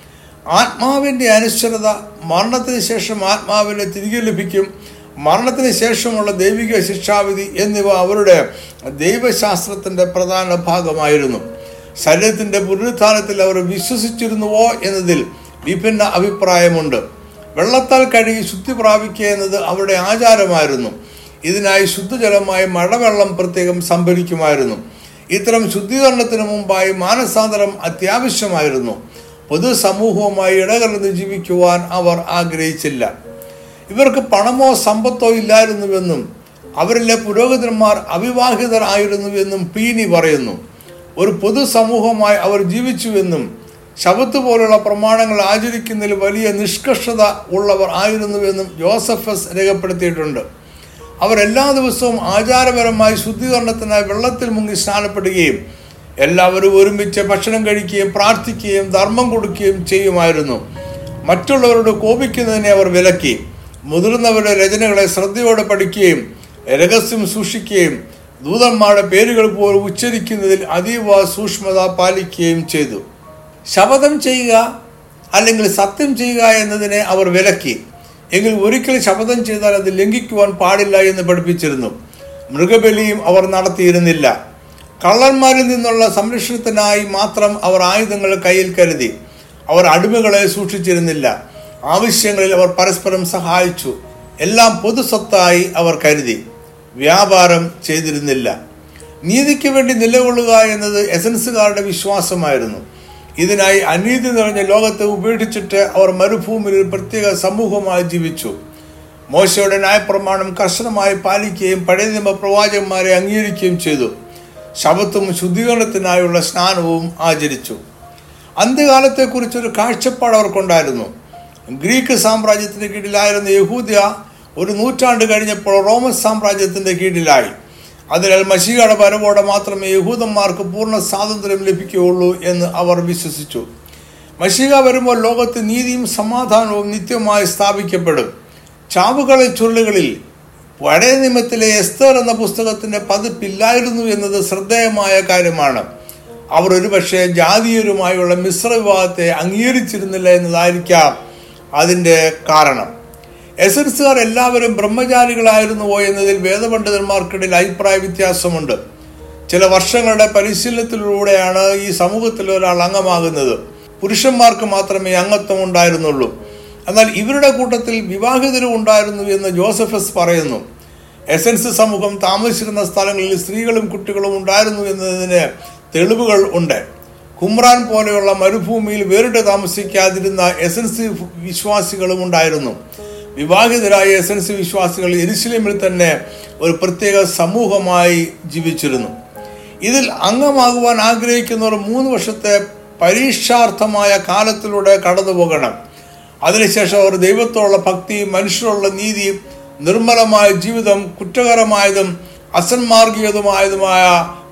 ആത്മാവിന്റെ അനുസരത മരണത്തിന് ശേഷം ആത്മാവിനെ തിരികെ ലഭിക്കും മരണത്തിന് ശേഷമുള്ള ദൈവിക ശിക്ഷാവിധി എന്നിവ അവരുടെ ദൈവശാസ്ത്രത്തിന്റെ പ്രധാന ഭാഗമായിരുന്നു ശരീരത്തിന്റെ പുനരുത്ഥാനത്തിൽ അവർ വിശ്വസിച്ചിരുന്നുവോ എന്നതിൽ വിഭിന്ന അഭിപ്രായമുണ്ട് വെള്ളത്താൽ കഴുകി ശുദ്ധി പ്രാപിക്കുക എന്നത് അവരുടെ ആചാരമായിരുന്നു ഇതിനായി ശുദ്ധജലമായി മഴവെള്ളം പ്രത്യേകം സംഭരിക്കുമായിരുന്നു ഇത്തരം ശുദ്ധീകരണത്തിന് മുമ്പായി മാനസാന്തരം അത്യാവശ്യമായിരുന്നു പൊതുസമൂഹവുമായി ഇടകലർന്ന് ജീവിക്കുവാൻ അവർ ആഗ്രഹിച്ചില്ല ഇവർക്ക് പണമോ സമ്പത്തോ ഇല്ലായിരുന്നുവെന്നും അവരിലെ പുരോഹിതന്മാർ അവിവാഹിതർ ആയിരുന്നുവെന്നും പീനി പറയുന്നു ഒരു പൊതുസമൂഹമായി അവർ ജീവിച്ചുവെന്നും ശബത്ത് പോലുള്ള പ്രമാണങ്ങൾ ആചരിക്കുന്നതിൽ വലിയ നിഷ്കർഷത ഉള്ളവർ ആയിരുന്നുവെന്നും ജോസഫസ് രേഖപ്പെടുത്തിയിട്ടുണ്ട് അവർ എല്ലാ ദിവസവും ആചാരപരമായി ശുദ്ധീകരണത്തിനായി വെള്ളത്തിൽ മുങ്ങി സ്നാനപ്പെടുകയും എല്ലാവരും ഒരുമിച്ച് ഭക്ഷണം കഴിക്കുകയും പ്രാർത്ഥിക്കുകയും ധർമ്മം കൊടുക്കുകയും ചെയ്യുമായിരുന്നു മറ്റുള്ളവരോട് കോപിക്കുന്നതിനെ അവർ വിലക്കി മുതിർന്നവരുടെ രചനകളെ ശ്രദ്ധയോടെ പഠിക്കുകയും രഹസ്യം സൂക്ഷിക്കുകയും ദൂതന്മാരുടെ പേരുകൾ പോലും ഉച്ചരിക്കുന്നതിൽ അതീവ സൂക്ഷ്മത പാലിക്കുകയും ചെയ്തു ശപഥം ചെയ്യുക അല്ലെങ്കിൽ സത്യം ചെയ്യുക എന്നതിനെ അവർ വിലക്കി എങ്കിൽ ഒരിക്കൽ ശപഥം ചെയ്താൽ അത് ലംഘിക്കുവാൻ പാടില്ല എന്ന് പഠിപ്പിച്ചിരുന്നു മൃഗബലിയും അവർ നടത്തിയിരുന്നില്ല കള്ളന്മാരിൽ നിന്നുള്ള സംരക്ഷണത്തിനായി മാത്രം അവർ ആയുധങ്ങൾ കയ്യിൽ കരുതി അവർ അടിമകളെ സൂക്ഷിച്ചിരുന്നില്ല ആവശ്യങ്ങളിൽ അവർ പരസ്പരം സഹായിച്ചു എല്ലാം പൊതുസ്വത്തായി അവർ കരുതി വ്യാപാരം ചെയ്തിരുന്നില്ല നീതിക്ക് വേണ്ടി നിലകൊള്ളുക എന്നത് എസൻസുകാരുടെ വിശ്വാസമായിരുന്നു ഇതിനായി അനീതി നിറഞ്ഞ ലോകത്തെ ഉപേക്ഷിച്ചിട്ട് അവർ മരുഭൂമിയിൽ ഒരു പ്രത്യേക സമൂഹമായി ജീവിച്ചു മോശയുടെ ന്യായപ്രമാണം കർശനമായി പാലിക്കുകയും പഴയ നിയമ പ്രവാചകന്മാരെ അംഗീകരിക്കുകയും ചെയ്തു ശബത്തും ശുദ്ധീകരണത്തിനായുള്ള സ്നാനവും ആചരിച്ചു അന്ത്യകാലത്തെക്കുറിച്ചൊരു കാഴ്ചപ്പാട് അവർക്കുണ്ടായിരുന്നു ഗ്രീക്ക് സാമ്രാജ്യത്തിന് കീഴിലായിരുന്ന യഹൂദ്യ ഒരു നൂറ്റാണ്ട് കഴിഞ്ഞപ്പോൾ റോമൻ സാമ്രാജ്യത്തിന്റെ കീഴിലായി അതിനാൽ മഷികയുടെ വരവോടെ മാത്രമേ യഹൂദന്മാർക്ക് പൂർണ്ണ സ്വാതന്ത്ര്യം ലഭിക്കുകയുള്ളൂ എന്ന് അവർ വിശ്വസിച്ചു മഷിക വരുമ്പോൾ ലോകത്ത് നീതിയും സമാധാനവും നിത്യമായി സ്ഥാപിക്കപ്പെടും ചാവുകളെ ചുരുളുകളിൽ പഴയ നിയമത്തിലെ എസ്തർ എന്ന പുസ്തകത്തിന്റെ പതിപ്പില്ലായിരുന്നു എന്നത് ശ്രദ്ധേയമായ കാര്യമാണ് അവർ ഒരുപക്ഷെ ജാതീയരുമായുള്ള മിശ്ര വിവാഹത്തെ അംഗീകരിച്ചിരുന്നില്ല എന്നതായിരിക്കാം അതിൻ്റെ കാരണം എസൻസുകാർ എല്ലാവരും ബ്രഹ്മചാരികളായിരുന്നുവോ എന്നതിൽ വേദപണ്ഡിതന്മാർക്കിടയിൽ അഭിപ്രായ വ്യത്യാസമുണ്ട് ചില വർഷങ്ങളുടെ പരിശീലനത്തിലൂടെയാണ് ഈ സമൂഹത്തിൽ ഒരാൾ അംഗമാകുന്നത് പുരുഷന്മാർക്ക് മാത്രമേ അംഗത്വം ഉണ്ടായിരുന്നുള്ളൂ എന്നാൽ ഇവരുടെ കൂട്ടത്തിൽ വിവാഹിതരും ഉണ്ടായിരുന്നു എന്ന് ജോസഫസ് പറയുന്നു എസൻസ് സമൂഹം താമസിച്ചിരുന്ന സ്ഥലങ്ങളിൽ സ്ത്രീകളും കുട്ടികളും ഉണ്ടായിരുന്നു എന്നതിന് തെളിവുകൾ ഉണ്ട് കുമ്രാൻ പോലെയുള്ള മരുഭൂമിയിൽ വേറിട്ട് താമസിക്കാതിരുന്ന എസൻസ് വിശ്വാസികളും ഉണ്ടായിരുന്നു വിവാഹിതരായ എസൻസ് വിശ്വാസികൾ എരുസലേമിൽ തന്നെ ഒരു പ്രത്യേക സമൂഹമായി ജീവിച്ചിരുന്നു ഇതിൽ അംഗമാകുവാൻ ആഗ്രഹിക്കുന്നവർ മൂന്ന് വർഷത്തെ പരീക്ഷാർത്ഥമായ കാലത്തിലൂടെ കടന്നു പോകണം അതിനുശേഷം അവർ ദൈവത്തോടുള്ള ഭക്തിയും മനുഷ്യരോടുള്ള നീതിയും നിർമ്മലമായ ജീവിതം കുറ്റകരമായതും അസന്മാർഗീയതുമായതുമായ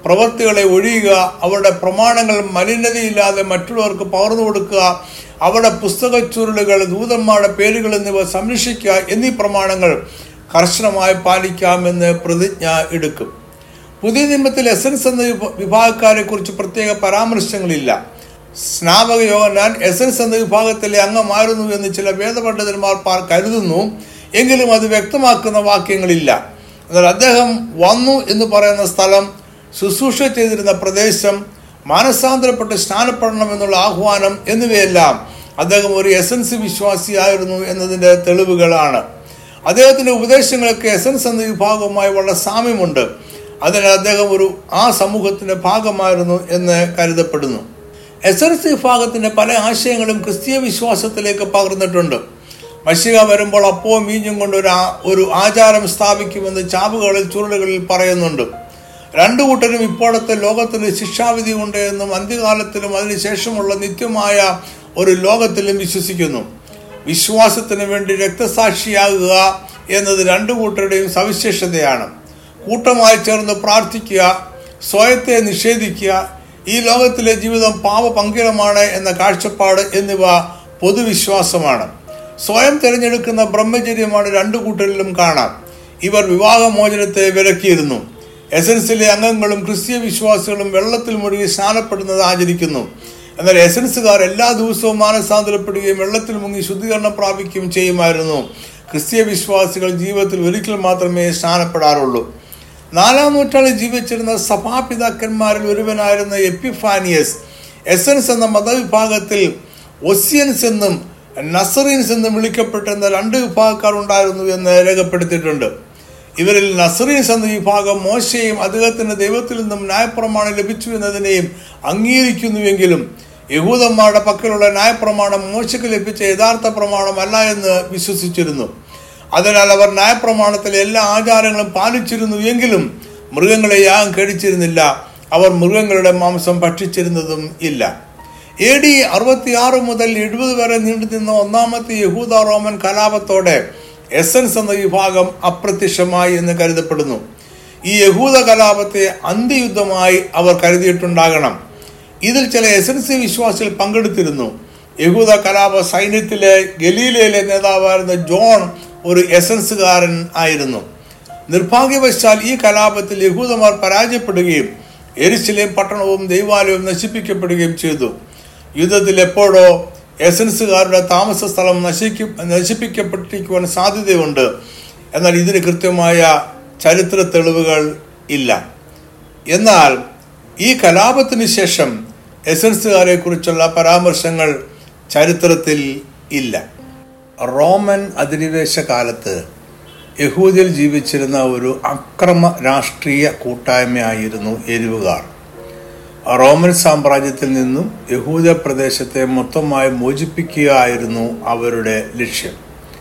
പ്രവൃത്തികളെ ഒഴിയുക അവരുടെ പ്രമാണങ്ങൾ മലിനതയില്ലാതെ മറ്റുള്ളവർക്ക് പകർന്നു കൊടുക്കുക അവരുടെ പുസ്തക ചുരുളുകൾ ദൂതന്മാരുടെ പേരുകൾ എന്നിവ സംരക്ഷിക്കുക എന്നീ പ്രമാണങ്ങൾ കർശനമായി പാലിക്കാമെന്ന് പ്രതിജ്ഞ എടുക്കും പുതിയ നിയമത്തിൽ എസൻസ് എന്ന വിഭാഗക്കാരെ കുറിച്ച് പ്രത്യേക പരാമർശങ്ങളില്ല സ്നാപക യോഗനാൻ എസൻസ് എന്ന വിഭാഗത്തിലെ അംഗമായിരുന്നു എന്ന് ചില വേദപണ്ഡിതന്മാർ പാർ- കരുതുന്നു എങ്കിലും അത് വ്യക്തമാക്കുന്ന വാക്യങ്ങളില്ല എന്നാൽ അദ്ദേഹം വന്നു എന്ന് പറയുന്ന സ്ഥലം ശുശ്രൂഷ ചെയ്തിരുന്ന പ്രദേശം മാനസാന്തരപ്പെട്ട് സ്നാനപ്പെടണം എന്നുള്ള ആഹ്വാനം എന്നിവയെല്ലാം അദ്ദേഹം ഒരു എസൻസ് വിശ്വാസിയായിരുന്നു എന്നതിൻ്റെ തെളിവുകളാണ് അദ്ദേഹത്തിന്റെ ഉപദേശങ്ങൾക്ക് എസൻസ് എന്ന വിഭാഗവുമായി വളരെ സാമ്യമുണ്ട് അതിനാൽ അദ്ദേഹം ഒരു ആ സമൂഹത്തിന്റെ ഭാഗമായിരുന്നു എന്ന് കരുതപ്പെടുന്നു എസൻസ് വിഭാഗത്തിന്റെ പല ആശയങ്ങളും ക്രിസ്തീയ വിശ്വാസത്തിലേക്ക് പകർന്നിട്ടുണ്ട് മഷിക വരുമ്പോൾ അപ്പവും മീഞ്ഞും കൊണ്ട് ഒരു ആ- ഒരു ആചാരം സ്ഥാപിക്കുമെന്ന് ചാവുകളിൽ ചുരുളുകളിൽ പറയുന്നുണ്ട് രണ്ടു കൂട്ടരും ഇപ്പോഴത്തെ ലോകത്തിന് ശിക്ഷാവിധി ഉണ്ട് എന്നും അന്ത്യകാലത്തിലും അതിനുശേഷമുള്ള നിത്യമായ ഒരു ലോകത്തിലും വിശ്വസിക്കുന്നു വിശ്വാസത്തിന് വേണ്ടി രക്തസാക്ഷിയാകുക എന്നത് രണ്ടു കൂട്ടരുടെയും സവിശേഷതയാണ് കൂട്ടമായി ചേർന്ന് പ്രാർത്ഥിക്കുക സ്വയത്തെ നിഷേധിക്കുക ഈ ലോകത്തിലെ ജീവിതം പാപപങ്കിലമാണ് എന്ന കാഴ്ചപ്പാട് എന്നിവ പൊതുവിശ്വാസമാണ് സ്വയം തിരഞ്ഞെടുക്കുന്ന ബ്രഹ്മചര്യമാണ് രണ്ടു കൂട്ടരിലും കാണാം ഇവർ വിവാഹമോചനത്തെ വിലക്കിയിരുന്നു എസൻസിലെ അംഗങ്ങളും ക്രിസ്തീയ വിശ്വാസികളും വെള്ളത്തിൽ മുഴുകി സ്നാനപ്പെടുന്നത് ആചരിക്കുന്നു എന്നാൽ എസൻസുകാർ എല്ലാ ദിവസവും മാനസാന്തരപ്പെടുകയും വെള്ളത്തിൽ മുങ്ങി ശുദ്ധീകരണം പ്രാപിക്കുകയും ചെയ്യുമായിരുന്നു ക്രിസ്തീയ വിശ്വാസികൾ ജീവിതത്തിൽ ഒരിക്കൽ മാത്രമേ സ്നാനപ്പെടാറുള്ളൂ നാലാം നൂറ്റാണ്ടിൽ ജീവിച്ചിരുന്ന സഭാപിതാക്കന്മാരിൽ ഒരുവനായിരുന്ന എപ്പിഫാനിയസ് എസൻസ് എന്ന മതവിഭാഗത്തിൽ ഒസിയൻസ് എന്നും നസറീൻസ് എന്നും വിളിക്കപ്പെട്ടിരുന്ന രണ്ട് വിഭാഗക്കാർ ഉണ്ടായിരുന്നു എന്ന് രേഖപ്പെടുത്തിയിട്ടുണ്ട് ഇവരിൽ നസറീൻസ് എന്ന വിഭാഗം മോശയും അദ്ദേഹത്തിന് ദൈവത്തിൽ നിന്നും ന്യായപ്രമാണം ലഭിച്ചു എന്നതിനെയും അംഗീകരിക്കുന്നുവെങ്കിലും യഹൂദന്മാരുടെ പക്കലുള്ള ന്യായപ്രമാണം മോശയ്ക്ക് ലഭിച്ച യഥാർത്ഥ പ്രമാണമല്ല എന്ന് വിശ്വസിച്ചിരുന്നു അതിനാൽ അവർ ന്യായപ്രമാണത്തിലെ എല്ലാ ആചാരങ്ങളും പാലിച്ചിരുന്നു എങ്കിലും മൃഗങ്ങളെ യാഗം കഴിച്ചിരുന്നില്ല അവർ മൃഗങ്ങളുടെ മാംസം ഭക്ഷിച്ചിരുന്നതും ഇല്ല എ ഡി അറുപത്തിയാറ് മുതൽ എഴുപത് വരെ നീണ്ടുനിന്ന ഒന്നാമത്തെ യഹൂദ റോമൻ കലാപത്തോടെ എസൻസ് എന്ന വിഭാഗം അപ്രത്യക്ഷമായി എന്ന് കരുതപ്പെടുന്നു ഈ യഹൂദ കലാപത്തെ അന്ത്യയുദ്ധമായി അവർ കരുതിയിട്ടുണ്ടാകണം ഇതിൽ ചില എസൻസ് വിശ്വാസികൾ പങ്കെടുത്തിരുന്നു യഹൂദ കലാപ സൈന്യത്തിലെ ഗലീലയിലെ നേതാവായിരുന്ന ജോൺ ഒരു എസൻസുകാരൻ ആയിരുന്നു നിർഭാഗ്യവശാൽ ഈ കലാപത്തിൽ യഹൂദന്മാർ പരാജയപ്പെടുകയും എരിശിലേം പട്ടണവും ദൈവാലയവും നശിപ്പിക്കപ്പെടുകയും ചെയ്തു യുദ്ധത്തിൽ എപ്പോഴോ എസൻസുകാരുടെ താമസ സ്ഥലം നശിക്കും നശിപ്പിക്കപ്പെട്ടിരിക്കുവാൻ സാധ്യതയുണ്ട് എന്നാൽ ഇതിന് കൃത്യമായ ചരിത്ര തെളിവുകൾ ഇല്ല എന്നാൽ ഈ കലാപത്തിന് ശേഷം എസൻസുകാരെ കുറിച്ചുള്ള പരാമർശങ്ങൾ ചരിത്രത്തിൽ ഇല്ല റോമൻ അധിനിവേശ കാലത്ത് യഹൂദിൽ ജീവിച്ചിരുന്ന ഒരു അക്രമ രാഷ്ട്രീയ കൂട്ടായ്മയായിരുന്നു എരിവുകാർ റോമൻ സാമ്രാജ്യത്തിൽ നിന്നും യഹൂദ പ്രദേശത്തെ മൊത്തമായി മോചിപ്പിക്കുകയായിരുന്നു അവരുടെ ലക്ഷ്യം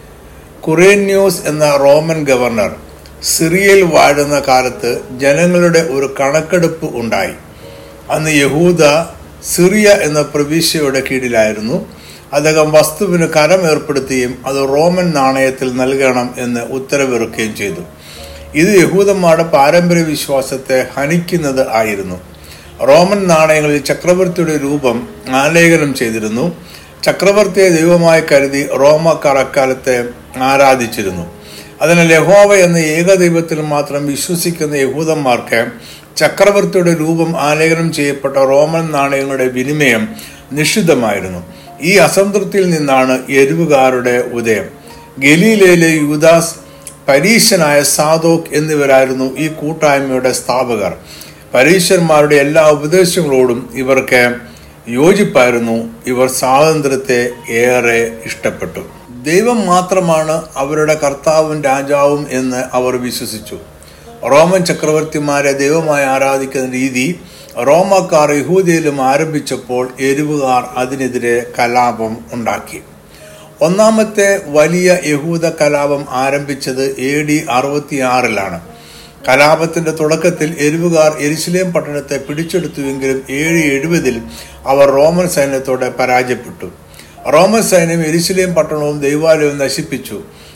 കുറേന്യോസ് എന്ന റോമൻ ഗവർണർ സിറിയയിൽ വാഴുന്ന കാലത്ത് ജനങ്ങളുടെ ഒരു കണക്കെടുപ്പ് ഉണ്ടായി അന്ന് യഹൂദ സിറിയ എന്ന പ്രവിശ്യയുടെ കീഴിലായിരുന്നു അദ്ദേഹം വസ്തുവിന് കരം ഏർപ്പെടുത്തുകയും അത് റോമൻ നാണയത്തിൽ നൽകണം എന്ന് ഉത്തരവിറക്കുകയും ചെയ്തു ഇത് യഹൂദന്മാരുടെ പാരമ്പര്യ വിശ്വാസത്തെ ഹനിക്കുന്നത് ആയിരുന്നു റോമൻ നാണയങ്ങളിൽ ചക്രവർത്തിയുടെ രൂപം ആലേഖനം ചെയ്തിരുന്നു ചക്രവർത്തിയെ ദൈവമായി കരുതി റോമക്കാർ അക്കാലത്തെ ആരാധിച്ചിരുന്നു അതിനാൽ യഹോവ എന്ന ഏകദൈവത്തിൽ മാത്രം വിശ്വസിക്കുന്ന യഹൂദന്മാർക്ക് ചക്രവർത്തിയുടെ രൂപം ആലേഖനം ചെയ്യപ്പെട്ട റോമൻ നാണയങ്ങളുടെ വിനിമയം നിഷിദ്ധമായിരുന്നു ഈ അസംതൃപ്തിയിൽ നിന്നാണ് എരിവുകാരുടെ ഉദയം ഗലീലയിലെ യുദാസ് പരീശനായ സാദോക് എന്നിവരായിരുന്നു ഈ കൂട്ടായ്മയുടെ സ്ഥാപകർ പരീശന്മാരുടെ എല്ലാ ഉപദേശങ്ങളോടും ഇവർക്ക് യോജിപ്പായിരുന്നു ഇവർ സ്വാതന്ത്ര്യത്തെ ഏറെ ഇഷ്ടപ്പെട്ടു ദൈവം മാത്രമാണ് അവരുടെ കർത്താവും രാജാവും എന്ന് അവർ വിശ്വസിച്ചു റോമൻ ചക്രവർത്തിമാരെ ദൈവമായി ആരാധിക്കുന്ന രീതി റോമക്കാർ യഹൂദിയിലും ആരംഭിച്ചപ്പോൾ എരിവുകാർ അതിനെതിരെ കലാപം ഉണ്ടാക്കി ഒന്നാമത്തെ വലിയ യഹൂദ കലാപം ആരംഭിച്ചത് എ ഡി അറുപത്തിയാറിലാണ് കലാപത്തിന്റെ തുടക്കത്തിൽ എരിവുകാർ എരിശിലേം പട്ടണത്തെ പിടിച്ചെടുത്തുവെങ്കിലും ഏഴ് എഴുപതിൽ അവർ റോമൻ സൈന്യത്തോടെ പരാജയപ്പെട്ടു റോമൻ സൈന്യം എരിശിലേം പട്ടണവും ദൈവാലയവും നശിപ്പിച്ചു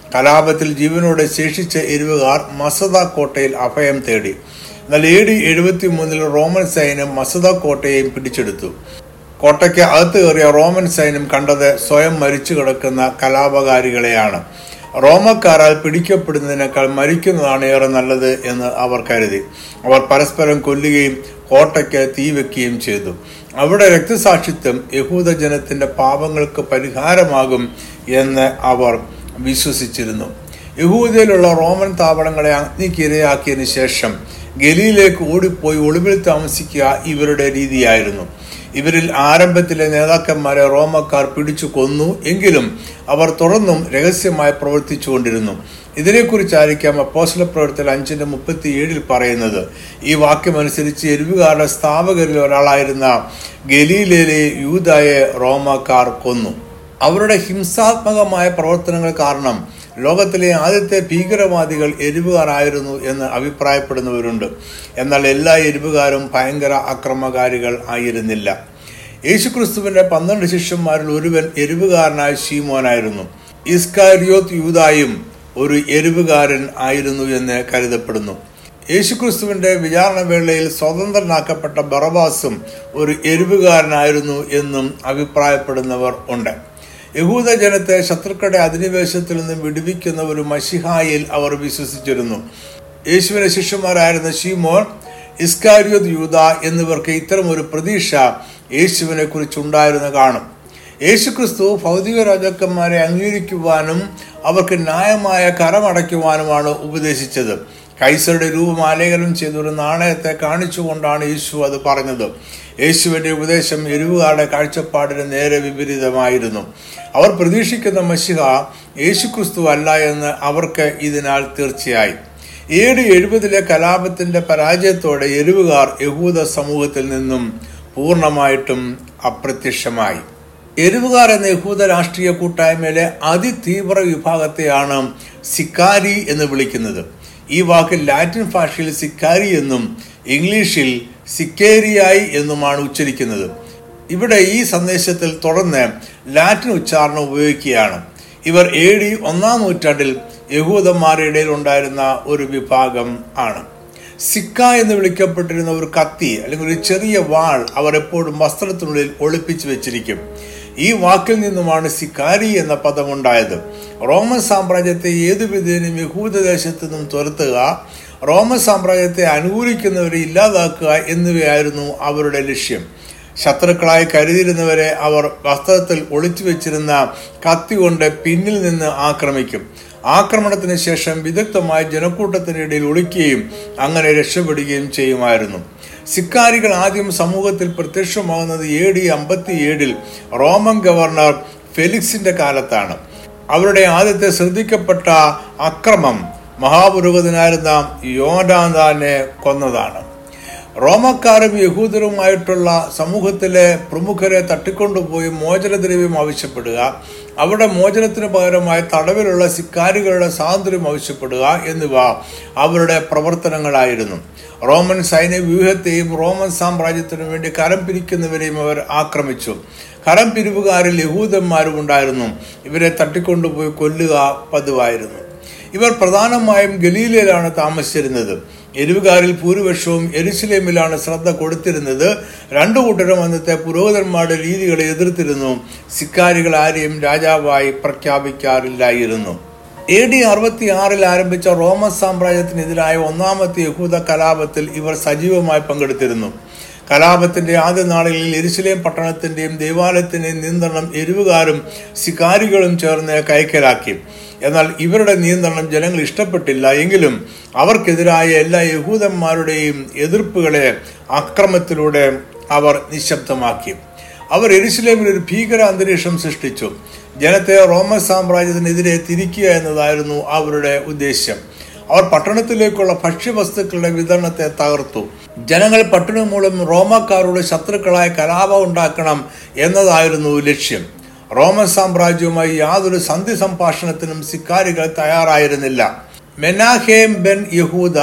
കലാപത്തിൽ ജീവനോടെ ശേഷിച്ച എരിവുകാർ മസദ കോട്ടയിൽ അഭയം തേടി എന്നാൽ എ ഡി എഴുപത്തി മൂന്നിൽ റോമൻ സൈന്യം മസദ കോട്ടയെയും പിടിച്ചെടുത്തു കോട്ടയ്ക്ക് അകത്ത് കയറിയ റോമൻ സൈന്യം കണ്ടത് സ്വയം മരിച്ചു കിടക്കുന്ന കലാപകാരികളെയാണ് റോമക്കാരാൽ പിടിക്കപ്പെടുന്നതിനേക്കാൾ മരിക്കുന്നതാണ് ഏറെ നല്ലത് എന്ന് അവർ കരുതി അവർ പരസ്പരം കൊല്ലുകയും കോട്ടയ്ക്ക് തീവെക്കുകയും ചെയ്തു അവിടെ രക്തസാക്ഷിത്വം യഹൂദ ജനത്തിന്റെ പാപങ്ങൾക്ക് പരിഹാരമാകും എന്ന് അവർ വിശ്വസിച്ചിരുന്നു യഹൂദയിലുള്ള റോമൻ താവളങ്ങളെ അഗ്നിക്കിരയാക്കിയതിനു ശേഷം ഗലിയിലേക്ക് ഓടിപ്പോയി ഒളിവിൽ താമസിക്കുക ഇവരുടെ രീതിയായിരുന്നു ഇവരിൽ ആരംഭത്തിലെ നേതാക്കന്മാരെ റോമക്കാർ പിടിച്ചു കൊന്നു എങ്കിലും അവർ തുടർന്നും രഹസ്യമായി പ്രവർത്തിച്ചുകൊണ്ടിരുന്നു ഇതിനെക്കുറിച്ചായിരിക്കാം അപ്പോസ്ല പ്രവർത്തനം അഞ്ചിന്റെ മുപ്പത്തി ഏഴിൽ പറയുന്നത് ഈ വാക്യമനുസരിച്ച് എരിവുകാരുടെ സ്ഥാപകരിൽ ഒരാളായിരുന്ന ഗലീലയിലെ യൂതായെ റോമക്കാർ കൊന്നു അവരുടെ ഹിംസാത്മകമായ പ്രവർത്തനങ്ങൾ കാരണം ലോകത്തിലെ ആദ്യത്തെ ഭീകരവാദികൾ എരിവുകാരായിരുന്നു എന്ന് അഭിപ്രായപ്പെടുന്നവരുണ്ട് എന്നാൽ എല്ലാ എരിവുകാരും ഭയങ്കര അക്രമകാരികൾ ആയിരുന്നില്ല യേശുക്രിസ്തുവിന്റെ പന്ത്രണ്ട് ശിഷ്യന്മാരിൽ ഒരുവൻ എരിവുകാരനായ ഷീമോനായിരുന്നു ഇസ്കാരിയോത്ത് യൂതായും ഒരു എരിവുകാരൻ ആയിരുന്നു എന്ന് കരുതപ്പെടുന്നു യേശുക്രിസ്തുവിന്റെ വിചാരണ വേളയിൽ സ്വതന്ത്രനാക്കപ്പെട്ട ബറബാസും ഒരു എരിവുകാരനായിരുന്നു എന്നും അഭിപ്രായപ്പെടുന്നവർ ഉണ്ട് യഹൂദ ജനത്തെ ശത്രുക്കളുടെ അധിനിവേശത്തിൽ നിന്നും വിടുവിക്കുന്ന ഒരു മഷിഹായിൽ അവർ വിശ്വസിച്ചിരുന്നു യേശുവിന്റെ ശിഷ്യന്മാരായിരുന്ന ഷീമോൻ ഇസ്കാരിയോത് യൂത എന്നിവർക്ക് ഇത്തരം ഒരു പ്രതീക്ഷ യേശുവിനെ കുറിച്ചുണ്ടായിരുന്നു കാണും യേശുക്രിസ്തു ഭൗതിക രാജാക്കന്മാരെ അംഗീകരിക്കുവാനും അവർക്ക് ന്യായമായ കരമടയ്ക്കുവാനുമാണ് ഉപദേശിച്ചത് കൈസറുടെ രൂപം ആലേഖനം ചെയ്ത ഒരു നാണയത്തെ കാണിച്ചുകൊണ്ടാണ് യേശു അത് പറഞ്ഞത് യേശുവിന്റെ ഉപദേശം എരിവുകാരുടെ കാഴ്ചപ്പാടിന് നേരെ വിപരീതമായിരുന്നു അവർ പ്രതീക്ഷിക്കുന്ന മഷിഹ യേശുക്രിസ്തു അല്ല എന്ന് അവർക്ക് ഇതിനാൽ തീർച്ചയായി ഏഴ് എഴുപതിലെ കലാപത്തിന്റെ പരാജയത്തോടെ എരിവുകാർ യഹൂദ സമൂഹത്തിൽ നിന്നും പൂർണ്ണമായിട്ടും അപ്രത്യക്ഷമായി എരിവുകാർ എന്ന യഹൂദ രാഷ്ട്രീയ കൂട്ടായ്മയിലെ അതിതീവ്ര വിഭാഗത്തെയാണ് സിക്കാരി എന്ന് വിളിക്കുന്നത് ഈ വാക്ക് ലാറ്റിൻ ഭാഷയിൽ സിക്കാരി എന്നും ഇംഗ്ലീഷിൽ സിക്കേരിയായി എന്നുമാണ് ഉച്ചരിക്കുന്നത് ഇവിടെ ഈ സന്ദേശത്തിൽ തുടർന്ന് ലാറ്റിൻ ഉച്ചാരണം ഉപയോഗിക്കുകയാണ് ഇവർ എ ഡി ഒന്നാം നൂറ്റാണ്ടിൽ യഹൂദന്മാരുടെ ഇടയിൽ ഉണ്ടായിരുന്ന ഒരു വിഭാഗം ആണ് സിക്ക എന്ന് വിളിക്കപ്പെട്ടിരുന്ന ഒരു കത്തി അല്ലെങ്കിൽ ഒരു ചെറിയ വാൾ അവർ എപ്പോഴും വസ്ത്രത്തിനുള്ളിൽ ഒളിപ്പിച്ചു വെച്ചിരിക്കും ഈ വാക്കിൽ നിന്നുമാണ് സിക്കാരി എന്ന പദം ഉണ്ടായത് റോമൻ സാമ്രാജ്യത്തെ ഏതു വിധേനയും യഹൂദദേശത്തു നിന്നും തുരത്തുക റോമൻ സാമ്രാജ്യത്തെ അനുകൂലിക്കുന്നവരെ ഇല്ലാതാക്കുക എന്നിവയായിരുന്നു അവരുടെ ലക്ഷ്യം ശത്രുക്കളായി കരുതിയിരുന്നവരെ അവർ വസ്ത്രത്തിൽ ഒളിച്ചു വെച്ചിരുന്ന കത്തി കൊണ്ട് പിന്നിൽ നിന്ന് ആക്രമിക്കും ആക്രമണത്തിന് ശേഷം വിദഗ്ധമായി ജനക്കൂട്ടത്തിനിടയിൽ ഒളിക്കുകയും അങ്ങനെ രക്ഷപ്പെടുകയും ചെയ്യുമായിരുന്നു സിക്കാരികൾ ആദ്യം സമൂഹത്തിൽ പ്രത്യക്ഷമാകുന്നത് എ ഡി അമ്പത്തി ഏഴിൽ റോമൻ ഗവർണർ ഫെലിക്സിന്റെ കാലത്താണ് അവരുടെ ആദ്യത്തെ ശ്രദ്ധിക്കപ്പെട്ട അക്രമം മഹാപുരോഗതനായിരുന്ന യോഡാന്താനെ കൊന്നതാണ് റോമക്കാരും യഹൂദരുമായിട്ടുള്ള സമൂഹത്തിലെ പ്രമുഖരെ തട്ടിക്കൊണ്ടുപോയി മോചനദ്രവ്യം ആവശ്യപ്പെടുക അവിടെ മോചനത്തിന് പകരമായി തടവിലുള്ള സിക്കാരികളുടെ സ്വാതന്ത്ര്യം ആവശ്യപ്പെടുക എന്നിവ അവരുടെ പ്രവർത്തനങ്ങളായിരുന്നു റോമൻ സൈന്യ വ്യൂഹത്തെയും റോമൻ സാമ്രാജ്യത്തിനു വേണ്ടി കരം പിരിക്കുന്നവരെയും അവർ ആക്രമിച്ചു കരം പിരിവുകാരിൽ യഹൂദന്മാരും ഉണ്ടായിരുന്നു ഇവരെ തട്ടിക്കൊണ്ടുപോയി കൊല്ലുക പതിവായിരുന്നു ഇവർ പ്രധാനമായും ഗലീലയിലാണ് താമസിച്ചിരുന്നത് എരിവുകാരിൽ ഭൂരിപക്ഷവും എരുസലേമിലാണ് ശ്രദ്ധ കൊടുത്തിരുന്നത് രണ്ടു കൂട്ടരും അന്നത്തെ പുരോഹിതന്മാരുടെ രീതികളെ എതിർത്തിരുന്നു സിക്കാരികൾ ആരെയും രാജാവായി പ്രഖ്യാപിക്കാറില്ലായിരുന്നു എ ഡി അറുപത്തി ആറിൽ ആരംഭിച്ച റോമൻ സാമ്രാജ്യത്തിനെതിരായ ഒന്നാമത്തെ യഹൂദ കലാപത്തിൽ ഇവർ സജീവമായി പങ്കെടുത്തിരുന്നു കലാപത്തിന്റെ ആദ്യ നാളുകളിൽ എരുസലേം പട്ടണത്തിന്റെയും ദേവാലയത്തിന്റെയും നിയന്ത്രണം എരിവുകാരും സിക്കാരികളും ചേർന്ന് കൈക്കലാക്കി എന്നാൽ ഇവരുടെ നിയന്ത്രണം ജനങ്ങൾ ഇഷ്ടപ്പെട്ടില്ല എങ്കിലും അവർക്കെതിരായ എല്ലാ യഹൂദന്മാരുടെയും എതിർപ്പുകളെ അക്രമത്തിലൂടെ അവർ നിശബ്ദമാക്കി അവർ എരുസലേമിൽ ഒരു ഭീകര അന്തരീക്ഷം സൃഷ്ടിച്ചു ജനത്തെ റോമൻ സാമ്രാജ്യത്തിനെതിരെ തിരിക്കുക എന്നതായിരുന്നു അവരുടെ ഉദ്ദേശ്യം അവർ പട്ടണത്തിലേക്കുള്ള ഭക്ഷ്യവസ്തുക്കളുടെ വിതരണത്തെ തകർത്തു ജനങ്ങൾ പട്ടണം മൂലം റോമക്കാരുടെ ശത്രുക്കളായ കലാപം ഉണ്ടാക്കണം എന്നതായിരുന്നു ലക്ഷ്യം റോമൻ സാമ്രാജ്യവുമായി യാതൊരു സന്ധി സംഭാഷണത്തിനും സിക്കാരികൾ തയ്യാറായിരുന്നില്ല Menahem Ben Yehuda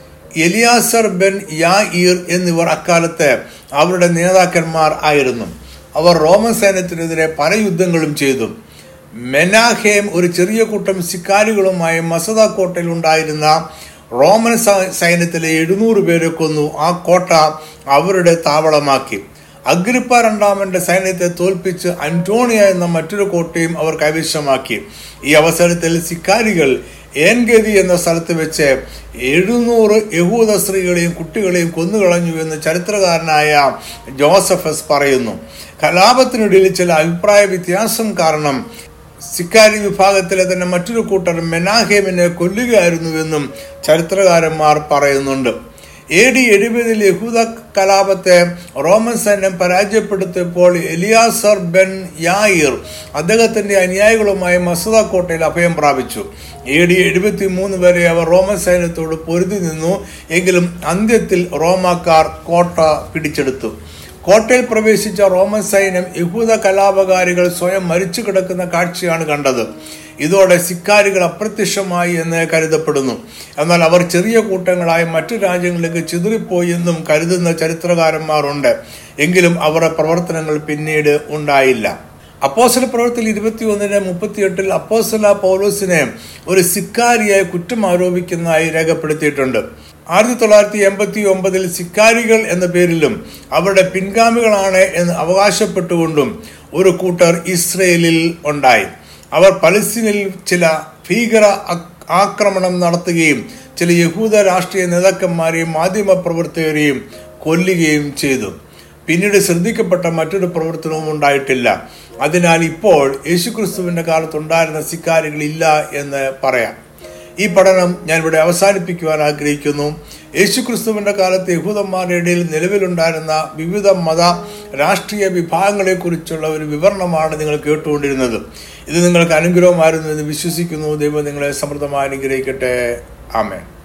Eleazar Ben Yair എന്നിവർ അക്കാലത്ത് അവരുടെ നേതാക്കന്മാർ ആയിരുന്നു അവർ റോമൻ സൈന്യത്തിനെതിരെ പല യുദ്ധങ്ങളും ചെയ്തു മെനാഹേം ഒരു ചെറിയ കൂട്ടം ശിക്കാരികളുമായി മസദ കോട്ടയിൽ ഉണ്ടായിരുന്ന റോമൻ സ- സൈന്യത്തിലെ എഴുന്നൂറ് പേരെ കൊന്നു ആ കോട്ട അവരുടെ താവളമാക്കി അഗ്രിപ്പ രണ്ടാമന്റെ സൈന്യത്തെ തോൽപ്പിച്ച് അന്റോണിയ എന്ന മറ്റൊരു കോട്ടയും അവർ കൈവശമാക്കി ഈ അവസരത്തിൽ സിക്കാരികൾ ഏൻഗതി എന്ന സ്ഥലത്ത് വെച്ച് എഴുന്നൂറ് യഹൂദ സ്ത്രീകളെയും കുട്ടികളെയും കൊന്നുകളഞ്ഞു എന്ന് ചരിത്രകാരനായ ജോസഫസ് പറയുന്നു കലാപത്തിനിടയിൽ ചില അഭിപ്രായ വ്യത്യാസം കാരണം സിക്കാരി വിഭാഗത്തിലെ തന്നെ മറ്റൊരു കൂട്ടർ മെനാഹേമിനെ കൊല്ലുകയായിരുന്നുവെന്നും ചരിത്രകാരന്മാർ പറയുന്നുണ്ട് എ ഡി എഴുപതിൽ യഹൂദ കലാപത്തെ റോമൻ സൈന്യം പരാജയപ്പെടുത്തിയപ്പോൾ എലിയാസർ ബെൻ യായിർ അദ്ദേഹത്തിന്റെ അനുയായികളുമായി മസദ കോട്ടയിൽ അഭയം പ്രാപിച്ചു എ ഡി എഴുപത്തി മൂന്ന് വരെ അവർ റോമൻ സൈന്യത്തോട് പൊരുതി നിന്നു എങ്കിലും അന്ത്യത്തിൽ റോമാക്കാർ കോട്ട പിടിച്ചെടുത്തു കോട്ടയിൽ പ്രവേശിച്ച റോമൻ സൈന്യം യഹൂദ കലാപകാരികൾ സ്വയം മരിച്ചു കിടക്കുന്ന കാഴ്ചയാണ് കണ്ടത് ഇതോടെ സിക്കാരികൾ അപ്രത്യക്ഷമായി എന്ന് കരുതപ്പെടുന്നു എന്നാൽ അവർ ചെറിയ കൂട്ടങ്ങളായി മറ്റു രാജ്യങ്ങളിലേക്ക് ചിതറിപ്പോയി എന്നും കരുതുന്ന ചരിത്രകാരന്മാരുണ്ട് എങ്കിലും അവരുടെ പ്രവർത്തനങ്ങൾ പിന്നീട് ഉണ്ടായില്ല അപ്പോസല പ്രവർത്തിയിൽ ഇരുപത്തി ഒന്നിന് മുപ്പത്തിയെട്ടിൽ അപ്പോസല പൗലോസിനെ ഒരു സിക്കാരിയായി കുറ്റം ആരോപിക്കുന്നതായി രേഖപ്പെടുത്തിയിട്ടുണ്ട് ആയിരത്തി തൊള്ളായിരത്തി എൺപത്തി ഒമ്പതിൽ സിക്കാരികൾ എന്ന പേരിലും അവരുടെ പിൻഗാമികളാണ് എന്ന് അവകാശപ്പെട്ടുകൊണ്ടും ഒരു കൂട്ടർ ഇസ്രയേലിൽ ഉണ്ടായി അവർ പലസ്തീനിൽ ചില ഭീകര അക്- ആക്രമണം നടത്തുകയും ചില യഹൂദ രാഷ്ട്രീയ നേതാക്കന്മാരെയും മാധ്യമ പ്രവർത്തകരെയും കൊല്ലുകയും ചെയ്തു പിന്നീട് ശ്രദ്ധിക്കപ്പെട്ട മറ്റൊരു പ്രവർത്തനവും ഉണ്ടായിട്ടില്ല അതിനാൽ ഇപ്പോൾ യേശുക്രിസ്തുവിന്റെ കാലത്തുണ്ടായിരുന്ന സിക്കാരികളില്ല എന്ന് പറയാം ഈ പഠനം ഞാൻ ഇവിടെ അവസാനിപ്പിക്കുവാൻ ആഗ്രഹിക്കുന്നു യേശുക്രിസ്തുവിന്റെ കാലത്ത് യഹൂദന്മാരുടെ ഇടയിൽ നിലവിലുണ്ടായിരുന്ന വിവിധ മത രാഷ്ട്രീയ വിഭാഗങ്ങളെ കുറിച്ചുള്ള ഒരു വിവരണമാണ് നിങ്ങൾ കേട്ടുകൊണ്ടിരുന്നത് ഇത് നിങ്ങൾക്ക് അനുഗ്രഹമായിരുന്നു എന്ന് വിശ്വസിക്കുന്നു ദൈവം നിങ്ങളെ സമൃദ്ധമായി അനുഗ്രഹിക്കട്ടെ ആമേൻ